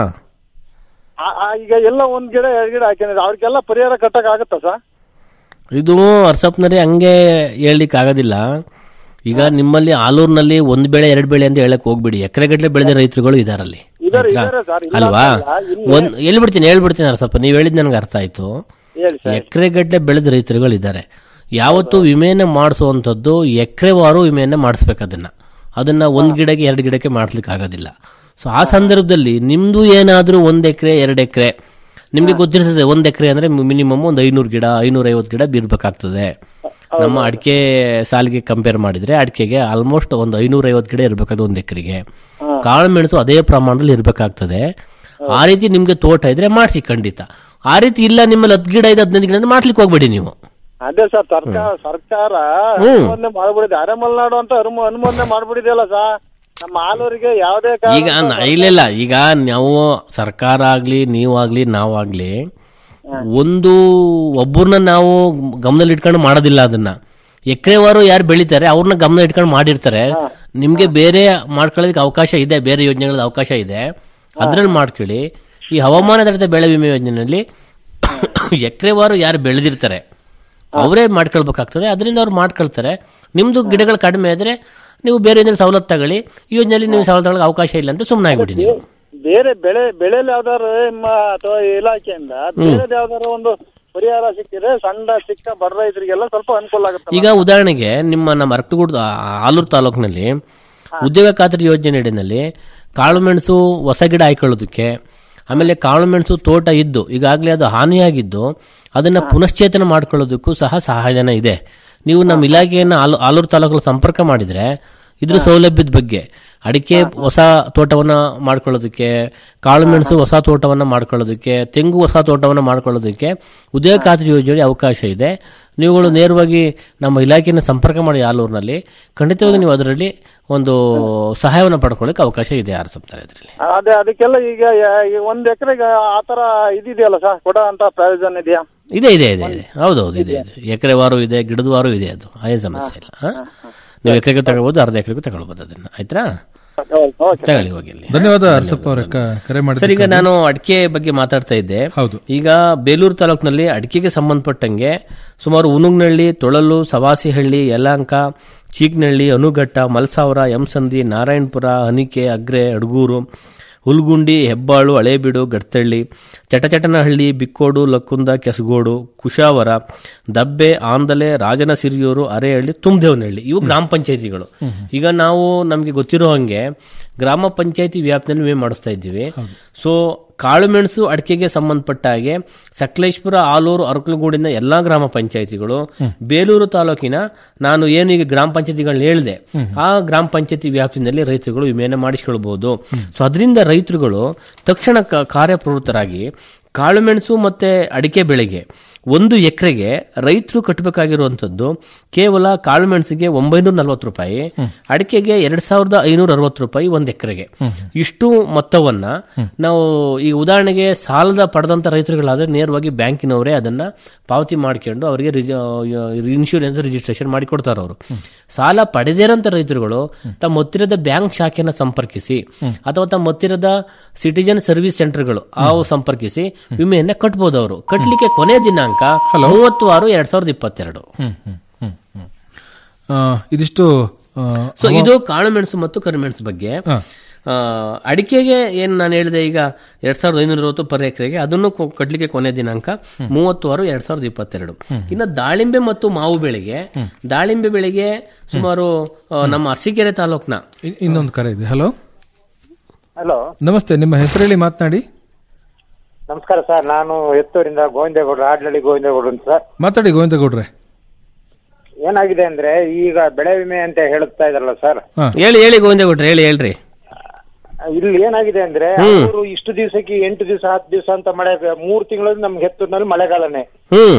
ಆ- ಆ, ಈಗ ಎಲ್ಲ ಒಂದ್ ಗಿಡ ಎರಡ್ ಗಿಡ ಹಾಕಿದ್ರೆ ಅವ್ರಿಗೆಲ್ಲ ಪರಿಹಾರ ಕಟ್ಟಕ್ ಆಗುತ್ತಾ ಸರ್ ಇದು ಅರ್ಸಪ್ನರಿ ಹಂಗೆ ಹೇಳಲಿಕ್ಕೆ ಆಗೋದಿಲ್ಲ ಈಗ ನಿಮ್ಮಲ್ಲಿ ಆಲೂರಿನಲ್ಲಿ ಒಂದ್ ಬೆಳೆ ಎರಡು ಬೆಳೆ ಅಂತ ಹೇಳಕ್ ಹೋಗ್ಬಿಡಿ ಎಕರೆಗಟ್ಟಲೆ ಬೆಳೆದ ರೈತರುಗಳು ಇದಾರಲ್ಲಿ ಇದಾರೆ, ಆಯ್ತಾ? ಇದಾರೆ ಸರ್, ಇಲ್ಲ ಅಲ್ವಾ ಅಂತಲ್ಲ, ಇಲ್ಲಿ- ಒಂದ್ ಹೇಳ್ಬಿಡ್ತೀನಿ ಹೇಳ್ಬಿಡ್ತೀನಿ ಅರ್ಸಪ್ಪ ನೀವು ಹೇಳಿದ್ ನನಗೆ ಅರ್ಥ ಆಯ್ತು ಹೇಳಿ ಸರ್ ಎಕರೆಗಟ್ಟಲೆ ಬೆಳೆದ ರೈತರುಗಳು ಇದ್ದಾರೆ ಯಾವತ್ತು ವಿಮೆಯನ್ನ ಮಾಡಿಸುವಂಥದ್ದು ಎಕರೆವಾರು ವಿಮೆಯನ್ನ ಮಾಡಿಸ್ಬೇಕು ಅದನ್ನ ಅದನ್ನ ಒಂದ್ ಗಿಡಕ್ಕೆ ಎರಡು ಗಿಡಕ್ಕೆ ಮಾಡಿಸ್ಲಿಕ್ಕೆ ಆಗೋದಿಲ್ಲ ಸೊ ಆ ಸಂದರ್ಭದಲ್ಲಿ ನಿಮ್ದು ಏನಾದ್ರೂ ಒಂದ್ ಎಕರೆ ಎರಡು ಎಕರೆ ನಿಮ್ಗೆ ಗೊತ್ತಿರ್ತದೆ ಒಂದ್ ಎಕರೆ ಅಂದ್ರೆ ಮಿನಿಮಮ್ ಒಂದು ಐನೂರು ಗಿಡ ಐನೂರ ಐವತ್ತು ಗಿಡ ಬೀರ್ಬೇಕಾಗ್ತದೆ ನಮ್ಮ ಅಡಿಕೆ ಸಾಲಿಗೆ ಕಂಪೇರ್ ಮಾಡಿದ್ರೆ ಅಡಿಕೆಗೆ ಆಲ್ಮೋಸ್ಟ್ ಒಂದು ಐನೂರ ಐವತ್ತು ಗಿಡ ಇರಬೇಕಾದ್ರೆ ಒಂದ್ ಎಕರೆಗೆ ಕಾಳುಮೆಣಸು ಅದೇ ಪ್ರಮಾಣದಲ್ಲಿ ಇರಬೇಕಾಗ್ತದೆ ಆ ರೀತಿ ನಿಮ್ಗೆ ತೋಟ ಇದ್ರೆ ಮಾಡಿಸಿ ಖಂಡಿತ ಆ ರೀತಿ ಇಲ್ಲ ನಿಮ್ಮಲ್ಲಿ ಹತ್ತು ಗಿಡ ಇದೆ ಹದಿನೈದು ಗಿಡ ಅಂದ್ರೆ ಮಾಡ್ಲಿಕ್ಕೆ ಹೋಗ್ಬೇಡಿ ನೀವು ಅದೇ ಸರ್ ಸರ್ಕಾರ ಸರ್ಕಾರ ಹ್ಮ್. ಅನುಮೋದನೆ ಮಾಡ್ಬಿಡಿದೆ ಅರೆಮಲ್ನಾಡು ಅಂತ ಅನುಮ- ಅನುಮೋದನೆ ಮಾಡ್ಬಿಡಿದೆಯಲ್ಲ ಸರ್ ನಮ್ಮ ಆಲೂರಿಗೆ ಯಾವುದೇ ಕಾರಣ ಈಗ ನ- ಇಲ್ಲ ಇಲ್ಲ ಈಗ ನಾವು ಸರ್ಕಾರ ಆಗ್ಲಿ ನೀವಾಗ್ಲಿ ನಾವಾಗ್ಲಿ ಒಂದು ಒಬ್ಬರನ್ನ ನಾವು ಗಮನದಲ್ಲಿ ಇಟ್ಕೊಂಡು ಮಾಡೋದಿಲ್ಲ ಅದನ್ನ ಎಕರೆವಾರು ಯಾರು ಬೆಳಿತಾರೆ ಅವ್ರನ್ನ ಗಮನ ಇಟ್ಕೊಂಡು ಮಾಡಿರ್ತಾರೆ ನಿಮ್ಗೆ ಬೇರೆ ಮಾಡ್ಕೊಳ್ಳೋದಕ್ಕೆ ಅವಕಾಶ ಇದೆ ಬೇರೆ ಯೋಜನೆಗಳ ಅವಕಾಶ ಇದೆ ಅದ್ರಲ್ಲಿ ಮಾಡ್ಕೊಳ್ಳಿ ಈ ಹವಾಮಾನಾಧಾರಿತ ಬೆಳೆ ವಿಮೆ ಯೋಜನೆಯಲ್ಲಿ ಎಕರೆವಾರು ಯಾರು ಬೆಳೆದಿರ್ತಾರೆ ಅವರೇ ಮಾಡ್ಕೊಳ್ಬೇಕಾಗ್ತದೆ ಅದರಿಂದ ಅವ್ರು ಮಾಡ್ಕೊಳ್ತಾರೆ ನಿಮ್ದು ಗಿಡಗಳು ಕಡಿಮೆ ಇದ್ರೆ ನೀವು ಬೇರೆ ಏನಾದ್ರು ಸವಲತ್ತು ತಗೊಳ್ಳಿ ಈ ಯೋಜನೆಯಲ್ಲಿ ನೀವು ಸವಲತ್ತು ತಗೊಳ್ಳೋಕೆ ಅವಕಾಶ ಇಲ್ಲ ಅಂತ ಸುಮ್ಮನೆ ಆಗ್ಬಿಡಿ ನೀವು ಬೇರೆ ಬೆಳೆ ಬೆಳೆಯಲ್ಲಿ ಯಾವ್ದಾರು ನಿಮ್ಮ ಅಥವಾ ಇಲಾಖೆಯಿಂದ ಬೇರೆ ಯಾವ್ದಾರು ಒಂದು ಪರಿಹಾರ ಸಿಕ್ಕಿದ್ರೆ ಸಣ್ಣ ಚಿಕ್ಕ ಬಡ ರೈತರಿಗೆಲ್ಲ ಸ್ವಲ್ಪ ಅನುಕೂಲ ಆಗುತ್ತೆ ಈಗ ಉದಾಹರಣೆಗೆ ನಿಮ್ಮ ನಮ್ಮ ಅರಕಟಗೂಡು ಆಲೂರು ತಾಲೂಕಿನಲ್ಲಿ ಉದ್ಯೋಗ ಖಾತ್ರಿ ಯೋಜನೆ ಅಡಿನಲ್ಲಿ ಕಾಳುಮೆಣಸು ಹೊಸ ಗಿಡ ಹಾಕೊಳ್ಳೋದಕ್ಕೆ ಆಮೇಲೆ ಕಾಳುಮೆಣಸು ತೋಟ ಇದ್ದು ಈಗಾಗಲೇ ಅದು ಹಾನಿಯಾಗಿದ್ದು ಅದನ್ನ ಪುನಶ್ಚೇತನ ಮಾಡ್ಕೊಳ್ಳೋದಕ್ಕೂ ಸಹ ಸಹಾಯಧನ ಇದೆ ನೀವು ನಮ್ಮ ಇಲಾಖೆಯನ್ನು ಆಲು ಆಲೂರು ತಾಲೂಕಲ್ಲಿ ಸಂಪರ್ಕ ಮಾಡಿದ್ರೆ ಇದ್ರ ಸೌಲಭ್ಯದ ಬಗ್ಗೆ ಅಡಿಕೆ ಹೊಸ ತೋಟವನ್ನ ಮಾಡ್ಕೊಳ್ಳೋದಕ್ಕೆ ಕಾಳುಮೆಣಸು ಹೊಸ ತೋಟವನ್ನ ಮಾಡ್ಕೊಳ್ಳೋದಕ್ಕೆ ತೆಂಗು ಹೊಸ ತೋಟವನ್ನ ಮಾಡ್ಕೊಳ್ಳೋದಕ್ಕೆ ಉದ್ಯೋಗ ಖಾತ್ರಿ ಯೋಜನೆ ಅವಕಾಶ ಇದೆ ನೀವುಗಳು ನೇರವಾಗಿ ನಮ್ಮ ಇಲಾಖೆಯನ್ನು ಸಂಪರ್ಕ ಮಾಡಿ ಆಲೂರಿನಲ್ಲಿ ಖಂಡಿತವಾಗಿ ನೀವು ಅದರಲ್ಲಿ ಒಂದು ಸಹಾಯವನ್ನು ಪಡ್ಕೊಳ್ಳಿಕ್ಕೆ ಅವಕಾಶ ಇದೆ ಯಾರು ಸಪ್ತಾರೆ ಅದರಲ್ಲಿ ಅದೇ ಅದಕ್ಕೆಲ್ಲ ಈಗ ಯ- ಈ ಒಂದ್ ಎಕರೆಗೆ ಆತರ ಇದಿದೆಯಲ್ಲ ಸರ್ ಕೊಡೋ ಅಂತ ಪ್ರಯೋಜನ ಇದೆಯಾ ಇದೆ ಇದೆ ಇದೆ ಇದೆ ಹೌದೌದು ಇದೆ ಇದೆ ಎಕರೆ ವಾರು ಇದೆ ಗಿಡದ ವಾರು ಇದೆ ಅದು ಅದೇನು ಸಮಸ್ಯೆ ಇಲ್ಲ ಹಾ? ನೀವು ಎಕರೆಗೆ ತಗೊಳ್ಬೋದು ಅರ್ಧ ಎಕರೆಗೂ ತಗೊಳ್ಬೋದು ಅದನ್ನ ಆಯ್ತಾ ತಗೊಳ್ಳಿ ಹೋಗಿ ಅಲ್ಲಿ. ಧನ್ಯವಾದ ಅರ್ಸಪ್ಪ ಅವರ ಕರೆ ಮಾಡಿ ಸರ್ ಈಗ ನಾನು ಅಡಿಕೆ ಬಗ್ಗೆ ಮಾತಾಡ್ತಾ ಇದ್ದೆ ಹೌದು ಈಗ ಬೇಲೂರು ತಾಲೂಕಿನಲ್ಲಿ ಅಡಿಕೆಗೆ ಸಂಬಂಧಪಟ್ಟಂಗೆ ಸುಮಾರು ಉನುಗ್ನಹಳ್ಳಿ ತೊಳಲು ಸವಾಸಿಹಳ್ಳಿ ಯಲಾಂಕ ಚೀಕ್ನಹಳ್ಳಿ ಅನುಘಟ್ಟ ಮಲ್ಸಾವರ ಎಂಸಂದಿ ನಾರಾಯಣಪುರ ಹನಿಕೆ ಅಗ್ರೆ ಅಡ್ಗೂರು ಹುಲ್ಗುಂಡಿ ಹೆಬ್ಬಾಳು ಹಳೇಬೀಡು ಗಡ್ತಳ್ಳಿ ಚಟಚಟನಹಳ್ಳಿ ಬಿಕ್ಕೋಡು ಲಕ್ಕುಂದ ಕೆಸಗೋಡು ಕುಶಾವರ ದಬ್ಬೆ ಆಂದಲೆ ರಾಜನ ಸಿರಿಯೂರು ಅರೆಹಳ್ಳಿ ತುಂಬದೇವನಹಳ್ಳಿ ಇವು ಗ್ರಾಮ ಪಂಚಾಯತಿಗಳು ಈಗ ನಾವು ನಮಗೆ ಗೊತ್ತಿರೋ ಹಂಗೆ ಗ್ರಾಮ ಪಂಚಾಯತಿ ವ್ಯಾಪ್ತಿಯಲ್ಲಿ ವಿಮೆ ಮಾಡಿಸ್ತಾ ಇದ್ದೀವಿ ಸೊ ಕಾಳುಮೆಣಸು ಅಡಿಕೆಗೆ ಸಂಬಂಧಪಟ್ಟ ಹಾಗೆ ಸಕಲೇಶ್ಪುರ ಆಲೂರು ಅರಕಲಗೂಡಿನ ಎಲ್ಲಾ ಗ್ರಾಮ ಪಂಚಾಯತಿಗಳು ಬೇಲೂರು ತಾಲೂಕಿನ ನಾನು ಏನು ಈಗ ಗ್ರಾಮ ಪಂಚಾಯತಿಗಳನ್ನ ಹೇಳಿದೆ ಆ ಗ್ರಾಮ ಪಂಚಾಯತಿ ವ್ಯಾಪ್ತಿನಲ್ಲಿ ರೈತರುಗಳು ವಿಮೆಯನ್ನು ಮಾಡಿಸ್ಕೊಳ್ಬಹುದು ಸೊ ಅದರಿಂದ ರೈತರುಗಳು ತಕ್ಷಣ ಕ- ಕಾರ್ಯಪ್ರವೃತ್ತರಾಗಿ ಕಾಳುಮೆಣಸು ಮತ್ತೆ ಅಡಿಕೆ ಬೆಳೆಗೆ ಒಂದು ಎಕರೆಗೆ ರೈತರು ಕಟ್ಟಬೇಕಾಗಿರುವಂತದ್ದು ಕೇವಲ ಕಾಳುಮೆಣಸಿಗೆ ಒಂಬೈನೂರ ನಲವತ್ತು ರೂಪಾಯಿ ಅಡಿಕೆಗೆ ಎರಡ್ ಸಾವಿರದ ಐನೂರ ಅರವತ್ತು ರೂಪಾಯಿ ಒಂದು ಎಕರೆಗೆ ಇಷ್ಟು ಮೊತ್ತವನ್ನ ನಾವು ಈ ಉದಾಹರಣೆಗೆ ಸಾಲದ ಪಡೆದಂತ ರೈತರುಗಳಾದ್ರೆ ನೇರವಾಗಿ ಬ್ಯಾಂಕಿನವರೇ ಅದನ್ನ ಪಾವತಿ ಮಾಡ್ಕೊಂಡು ಅವರಿಗೆ ಇನ್ಶೂರೆನ್ಸ್ ರಿಜಿಸ್ಟ್ರೇಷನ್ ಮಾಡಿ ಕೊಡ್ತಾರೆ ಅವರು ಸಾಲ ಪಡೆದಿರೋಂಥ ರೈತರುಗಳು ತಮ್ಮ ಹತ್ತಿರದ ಬ್ಯಾಂಕ್ ಶಾಖೆನ ಸಂಪರ್ಕಿಸಿ ಅಥವಾ ತಮ್ಮ ಹತ್ತಿರದ ಸಿಟಿಜನ್ ಸರ್ವಿಸ್ ಸೆಂಟರ್ಗಳು ಅವು ಸಂಪರ್ಕಿಸಿ ವಿಮೆಯನ್ನ ಕಟ್ಬೋದು ಅವರು ಕಟ್ಟಲಿಕ್ಕೆ ಕೊನೆ ದಿನಾಂಕ ಮೂವತ್ತು ಆರು ಎರಡ್ ಸಾವಿರದ ಇಪ್ಪತ್ತೆರಡು ಆ, ಇದಿಷ್ಟು ಆ, ಸೊ ಇದು ಕಾಳುಮೆಣಸು ಮತ್ತು ಕರಿಮೆಣಸು ಬಗ್ಗೆ ಆ, ಅಡಿಕೆಗೆ ಏನ್ ನಾನು ಹೇಳಿದೆ ಈಗ ಎರಡ್ ಸಾವಿರದ ಐನೂರ ಅರವತ್ತು ಪರ್ ಎಕರೆಗೆ ಅದನ್ನು ಕೊ- ಕಟ್ಲಿಕ್ಕೆ ಕೊನೆ ದಿನಾಂಕ ಮೂವತ್ತು ಆರು ಎರಡ್ ಸಾವಿರದ ಇಪ್ಪತ್ತೆರಡು ಇನ್ನು ದಾಳಿಂಬೆ ಮತ್ತು ಮಾವು ಬೆಳೆಗೆ ದಾಳಿಂಬೆ ಬೆಳೆಗೆ ಸುಮಾರು ಆ, ನಮ್ಮ ಅರಸೀಕೆರೆ ತಾಲೂಕ್ನ ಇನ್- ಇನ್ನೊಂದು ಕರೆ ಇದೆ ಹಲೋ ಹಲೋ ನಮಸ್ತೆ ನಿಮ್ಮ ಹೆಸರು ಹೇಳಿ ಮಾತನಾಡಿ ನಮಸ್ಕಾರ ಸರ್ ನಾನು ಎತ್ತೂರಿಂದ ಗೋವಿಂದೇಗೌಡರು ಆಡ್ಲಳ್ಳಿ ಗೋವಿಂದೇಗೌಡರು ಅಂತ ಸರ್ ಮಾತಾಡಿ ಗೋವಿಂದಗೌಡ್ರೆ ಏನಾಗಿದೆ ಅಂದ್ರೆ ಈಗ ಬೆಳೆ ವಿಮೆ ಅಂತ ಹೇಳುತ್ತಾ ಇದಾರಲ್ಲ ಸರ್ ಹೇಳಿ ಹೇಳಿ ಗೋವಿಂದೇಗೌಡ್ರೆ ಹೇಳಿ ಹೇಳ್ರಿ ಇಲ್ಲಿ ಏನಾಗಿದೆ ಅಂದ್ರೆ ಹ್ಮ್. ಅವರು ಇಷ್ಟು ದಿವಸಕ್ಕೆ ಎಂಟು ದಿವಸ ಹತ್ತು ದಿವಸ ಅಂತ ಮಳೆ ಮೂರ್ ತಿಂಗಳಲ್ಲಿ ನಮ್ಗೆ ಎತ್ತೂರಿನಲ್ಲಿ ಮಳೆಗಾಲನೇ ಹ್ಮ್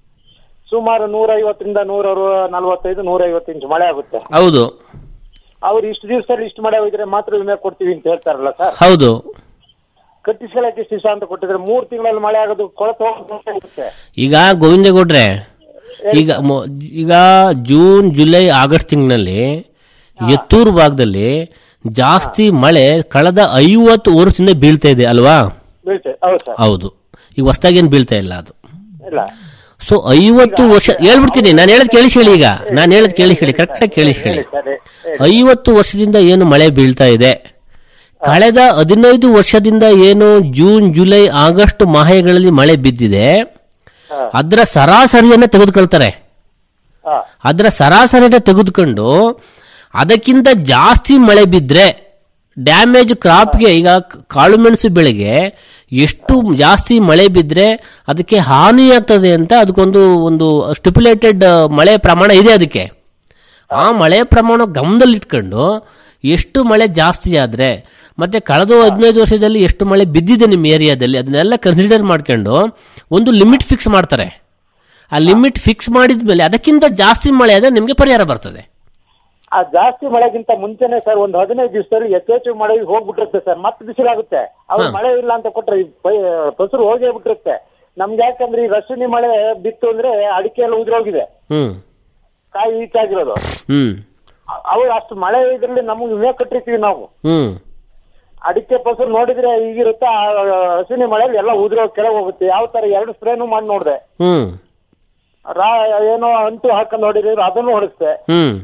ಸುಮಾರು ನೂರ ಐವತ್ತರಿಂದ ನೂರ ನಲವತ್ತೈದು ನೂರ ಐವತ್ತು ಇಂಚು ಮಳೆ ಆಗುತ್ತೆ ಹೌದು ಅವ್ರು ಇಷ್ಟು ದಿವಸದಲ್ಲಿ ಇಷ್ಟು ಮಳೆ ಹೋಗಿದ್ರೆ ಮಾತ್ರ ವಿಮೆ ಕೊಡ್ತೀವಿ ಅಂತ ಹೇಳ್ತಾರಲ್ಲ ಸರ್ ಹೌದು ಕಟ್ಟಿಸ್ಕೊಳಕ್ಕೆ ಇಷ್ಟು ದಿವಸ ಅಂತ ಕೊಟ್ಟಿದ್ರೆ ಮೂರ್ ತಿಂಗಳಲ್ಲಿ ಮಳೆ ಆಗೋದು ಕೊಳತು ಹೋಗುತ್ತೆ ಈಗ ಗೋವಿಂದೇಗೌಡ್ರೆ ಈಗ ಮೊ- ಈಗ ಜೂನ್ ಜುಲೈ ಆಗಸ್ಟ್ ತಿಂಗಳಲ್ಲಿ ಎತ್ತೂರು ಭಾಗದಲ್ಲಿ ಜಾಸ್ತಿ ಮಳೆ ಕಳೆದ ಐವತ್ತು ವರ್ಷದಿಂದ ಬೀಳ್ತಾ ಇದೆ ಅಲ್ವಾ ಬೀಳ್ತದೆ ಹೌದು ಸರ್ ಹೌದು ಈಗ ಹೊಸ್ದಾಗೇನು ಬೀಳ್ತಾ ಇಲ್ಲ ಅದು ಇಲ್ಲ ಸೊ ಐವತ್ತು ವರ್ಷ ಹೇಳ್ಬಿಡ್ತೀನಿ ನಾನು ಹೇಳದ್ ಕೇಳಿಸಿ ಹೇಳಿ ಈಗ ನಾನು ಹೇಳದ್ ಕೇಳಿಸಿ ಹೇಳಿ ಕರೆಕ್ಟಾಗಿ ಕೇಳಿಸಿ ಹೇಳಿ ಸರಿ ಐವತ್ತು ವರ್ಷದಿಂದ ಏನು ಮಳೆ ಬೀಳ್ತಾ ಇದೆ ಕಳೆದ ಹದಿನೈದು ವರ್ಷದಿಂದ ಏನು ಜೂನ್ ಜುಲೈ ಆಗಸ್ಟ್ ಮಾಹೆಗಳಲ್ಲಿ ಮಳೆ ಬಿದ್ದಿದೆ ಅದರ ಸರಾಸರಿಯನ್ನ ತೆಗೆದುಕೊಳ್ತಾರೆ ಹಾ ಅದರ ಸರಾಸರಿನ ತೆಗೆದುಕೊಂಡು ಅದಕ್ಕಿಂತ ಜಾಸ್ತಿ ಮಳೆ ಬಿದ್ದರೆ ಡ್ಯಾಮೇಜ್ ಕ್ರಾಪ್ಗೆ ಈಗ ಕಾಳುಮೆಣಸು ಬೆಳೆಗೆ ಎಷ್ಟು ಜಾಸ್ತಿ ಮಳೆ ಬಿದ್ದರೆ ಅದಕ್ಕೆ ಹಾನಿಯಾಗ್ತದೆ ಅಂತ ಅದಕ್ಕೊಂದು ಒಂದು ಸ್ಟಿಪ್ಯುಲೇಟೆಡ್ ಮಳೆ ಪ್ರಮಾಣ ಇದೆ ಅದಕ್ಕೆ ಆ ಮಳೆ ಪ್ರಮಾಣ ಗಮನದಲ್ಲಿಟ್ಕೊಂಡು ಎಷ್ಟು ಮಳೆ ಜಾಸ್ತಿ ಆದರೆ ಮತ್ತೆ ಕಳೆದ ಹದಿನೈದು ವರ್ಷದಲ್ಲಿ ಎಷ್ಟು ಮಳೆ ಬಿದ್ದಿದೆ ನಿಮ್ಮ ಏರಿಯಾದಲ್ಲಿ ಅದನ್ನೆಲ್ಲ ಕನ್ಸಿಡರ್ ಮಾಡ್ಕೊಂಡು ಒಂದು ಲಿಮಿಟ್ ಫಿಕ್ಸ್ ಮಾಡ್ತಾರೆ ಆ ಲಿಮಿಟ್ ಫಿಕ್ಸ್ ಮಾಡಿದ ಮೇಲೆ ಅದಕ್ಕಿಂತ ಜಾಸ್ತಿ ಮಳೆ ಆದರೆ ನಿಮಗೆ ಪರಿಹಾರ ಬರ್ತದೆ ಆ ಜಾಸ್ತಿ ಮಳೆಗಿಂತ ಮುಂಚೆನೆ ಸರ್ ಒಂದು ಹದಿನೈದು ದಿವಸದಲ್ಲಿ ಯಥೇಚ್ಛ ಮಳೆ ಹೋಗ್ಬಿಟ್ಟಿರುತ್ತೆ ಸರ್ ಮತ್ತೆ ಬಿಸಿಲಾಗುತ್ತೆ ಅವ್ರು ಹಾ. ಮಳೆ ಇಲ್ಲ ಅಂತ ಕೊಟ್ರೆ ಈ ಪೈ- ಫಸಲು ಹೋಗೇ ಬಿಟ್ಟಿರುತ್ತೆ ನಮ್ಗೆ ಯಾಕಂದ್ರೆ ಈ ರಶ್ಮಿ ಮಳೆ ಬಿತ್ತು ಅಂದ್ರೆ ಅಡಿಕೆ ಎಲ್ಲ ಉದುರೋಗಿದೆ ಹ್ಮ್ ಕಾಯಿ ಈಚಾಗಿರೋದು ಹ್ಮ್ ಅವ್ರು ಅಷ್ಟು ಮಳೆ ಇದ್ರಲ್ಲಿ ನಮಗೆ ವಿಮೆ ಕಟ್ಟಿರ್ತೀವಿ ನಾವು ಹ್ಮ್ ಅಡಿಕೆ ಫಸಲು ನೋಡಿದ್ರೆ ಈಗಿರುತ್ತೆ ಆ ಹಸಿನಿ ಮಳೆಯಲ್ಲಿ ಎಲ್ಲ ಉದುರೋ ಕೆಳಗೆ ಹೋಗುತ್ತೆ ಯಾವ ತರ ಎರಡು ಸ್ಪ್ರೇನು ಮಾಡಿ ನೋಡಿದೆ ಹ್ಮ್ ರಾ ಏನೋ ಅಂಟು ಹಾಕೊಂಡು ಹೊಡಿದ್ರೆ ಅದನ್ನು ಹೊಡಿಸ್ದೆ ಹ್ಮ್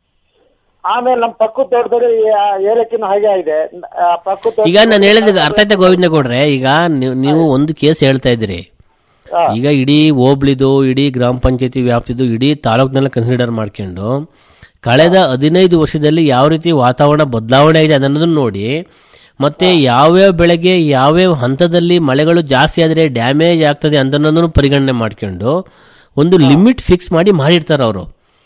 ಆಮೇಲೆ ನಮ್ಮ ಪಕ್ಕದ ತೋಟದಲ್ಲಿ ಆ ಏಲಕ್ಕಿನೂ ಹಾಗೆ ಇದೆ ಆ ಪಕ್ಕದ ತೋಟ- ಈಗ ನಾನು ಹೇಳಿದ ಅರ್ಥ ಆಯ್ತಾ ಗೋವಿಂದ ಗೌಡ್ರೆ ಈಗ ನೀವು- ನೀವು ಒಂದು ಕೇಸ್ ಹೇಳ್ತಾ ಇದ್ದೀರಿ ಹಾ. ಈಗ ಇಡೀ ಹೋಬ್ಳಿದು ಇಡೀ ಗ್ರಾಮ ಪಂಚಾಯತಿ ವ್ಯಾಪ್ತಿದು ಇಡೀ ತಾಲೂಕಿನೆಲ್ಲ ಕನ್ಸಿಡರ್ ಮಾಡ್ಕೊಂಡು ಕಳೆದ ಹದಿನೈದು ವರ್ಷದಲ್ಲಿ ಯಾವ ರೀತಿ ವಾತಾವರಣ ಬದಲಾವಣೆ ಆಗಿದೆ ಅನ್ನೋದನ್ನ ನೋಡಿ ಮತ್ತೆ ಯಾವ್ಯಾವ ಬೆಳೆಗೆ ಯಾವ್ಯಾವ ಹಂತದಲ್ಲಿ ಮಳೆಗಳು ಜಾಸ್ತಿ ಆದರೆ ಡ್ಯಾಮೇಜ್ ಆಗ್ತದೆ ಅನ್ನೋದನ್ನು ಪರಿಗಣನೆ ಮಾಡ್ಕೊಂಡು ಒಂದು ಲಿಮಿಟ್ ಫಿಕ್ಸ್ ಮಾಡಿ ಮಾಡಿರ್ತಾರೆ ಅವರು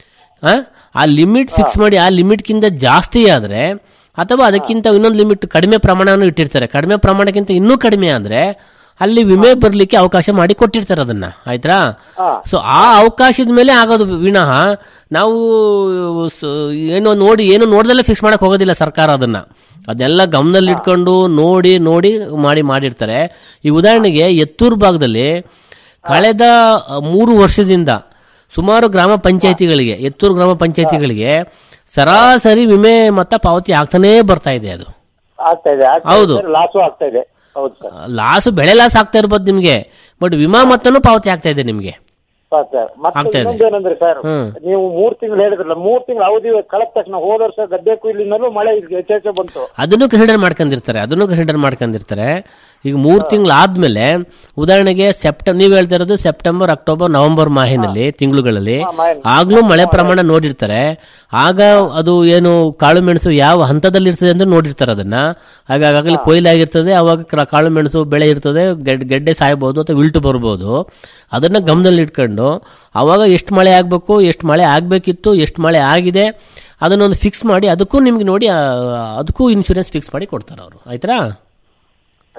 ಆ ಲಿಮಿಟ್ ಫಿಕ್ಸ್ ಮಾಡಿ ಆ ಲಿಮಿಟ್ಗಿಂತ ಜಾಸ್ತಿ ಆದರೆ ಅಥವಾ ಅದಕ್ಕಿಂತ ಇನ್ನೊಂದು ಲಿಮಿಟ್ ಕಡಿಮೆ ಪ್ರಮಾಣವನ್ನು ಇಟ್ಟಿರ್ತಾರೆ ಕಡಿಮೆ ಪ್ರಮಾಣಕ್ಕಿಂತ ಇನ್ನೂ ಕಡಿಮೆ ಆದರೆ ಅಲ್ಲಿ ವಿಮೆ ಬರಲಿಕ್ಕೆ ಅವಕಾಶ ಮಾಡಿ ಕೊಟ್ಟಿರ್ತಾರೆ ಅದನ್ನ ಆಯ್ತಾ ಸೊ ಆ ಅವಕಾಶದ ಮೇಲೆ ಆಗೋದು ವಿನಃ ನಾವು ಸ- ಏನೋ ನೋಡಿ ಏನು ನೋಡ್ದಲ್ಲೇ ಫಿಕ್ಸ್ ಮಾಡಕ್ ಹೋಗೋದಿಲ್ಲ ಸರ್ಕಾರ ಅದನ್ನ ಅದನ್ನೆಲ್ಲ ಗಮನದಲ್ಲಿ ಇಟ್ಕೊಂಡು ನೋಡಿ ನೋಡಿ ಮಾಡಿ ಮಾಡಿರ್ತಾರೆ ಈ ಉದಾಹರಣೆಗೆ ಎತ್ತೂರು ಭಾಗದಲ್ಲಿ ಕಳೆದ ಅ, ಮೂರು ವರ್ಷದಿಂದ ಸುಮಾರು ಗ್ರಾಮ ಪಂಚಾಯತಿಗಳಿಗೆ ಎತ್ತೂರು ಗ್ರಾಮ ಪಂಚಾಯತಿಗಳಿಗೆ ಸರಾಸರಿ ವಿಮೆ ಮೊತ್ತ ಪಾವತಿ ಆಗ್ತಾನೇ ಬರ್ತಾ ಇದೆ ಅದು ಆಗ್ತಾ ಇದೆ ಹೌದು. ಲಾಸು ಆಗ್ತಾ ಇದೆ ಹೌದು ಸರ್ ಲಾಸ್ ಬೆಳೆ ಲಾಸ್ ಆಗ್ತಾ ಇರ್ಬೋದು ನಿಮ್ಗೆ ಬಟ್ ವಿಮಾ ಮೊತ್ತನೂ ಪಾವತಿ ಆಗ್ತಾ ಇದೆ ನಿಮ್ಗೆ ಹೌದು ಸರ್ ಮತ್ತೆ ಆಗ್ತಾ ಇದೆ. ಇನ್ನೊಂದೇನಂದ್ರೆ ಸರ್ ಹ್ಮ್. ನೀವು ಮೂರ್ ತಿಂಗಳು ಹೇಳಿದ್ರಲ್ಲ ಮೂರ್ ತಿಂಗಳು ಅವಧಿ ಕಳೆದ ತಕ್ಷಣ ಹೋದ ವರ್ಷ ಗದ್ದೆ ಕೊಯ್ಲಿನಲ್ಲೂ ಮಳೆ ಹೆಚ್ಚೆಚ್ಚೆ ಬಂತು ಅದನ್ನು ಕನ್ಸಿಡರ್ ಮಾಡ್ಕೊಂಡಿರ್ತಾರೆ ಅದನ್ನು ಕನ್ಸಿಡರ್ ಮಾಡ್ಕೊಂಡಿರ್ತಾರೆ ಈಗ ಮೂರು ತಿಂಗಳಾದ್ಮೇಲೆ ಉದಾಹರಣೆಗೆ ಸೆಪ್ಟೆಂಬರ್ ನೀವು ಹೇಳ್ತಾ ಇರೋದು ಸೆಪ್ಟೆಂಬರ್ ಅಕ್ಟೋಬರ್ ನವೆಂಬರ್ ಮಾಹಿನಲ್ಲಿ ತಿಂಗಳುಗಳಲ್ಲಿ ಆಗ್ಲೂ ಮಳೆ ಪ್ರಮಾಣ ನೋಡಿರ್ತಾರೆ ಆಗ ಅದು ಏನು ಕಾಳು ಮೆಣಸು ಯಾವ ಹಂತದಲ್ಲಿ ಇರ್ತದೆ ಅಂತ ನೋಡಿರ್ತಾರೆ ಅದನ್ನ ಆಗ ಆಗಾಗಲೇ ಕೊಯ್ಲಾಗಿರ್ತದೆ ಅವಾಗ ಕ್ರ- ಕಾಳು ಮೆಣಸು ಬೆಳೆ ಇರ್ತದೆ ಗೆಡ್- ಗೆಡ್ಡೆ ಸಾಯ್ಬೋದು ಅಥವಾ ವಿಲ್ಟು ಬರ್ಬೋದು ಅದನ್ನ ಗಮನದಲ್ಲಿ ಇಟ್ಕೊಂಡು ಅವಾಗ ಎಷ್ಟು ಮಳೆ ಆಗಬೇಕು ಎಷ್ಟು ಮಳೆ ಆಗಬೇಕಿತ್ತು ಎಷ್ಟು ಮಳೆ ಆಗಿದೆ ಅದನ್ನೊಂದು ಫಿಕ್ಸ್ ಮಾಡಿ ಅದಕ್ಕೂ ನಿಮ್ಗೆ ನೋಡಿ ಆ, ಅದಕ್ಕೂ ಇನ್ಶೂರೆನ್ಸ್ ಫಿಕ್ಸ್ ಮಾಡಿ ಕೊಡ್ತಾರೆ ಅವರು ಆಯ್ತಾ ಆಯ್ತು ಸರ್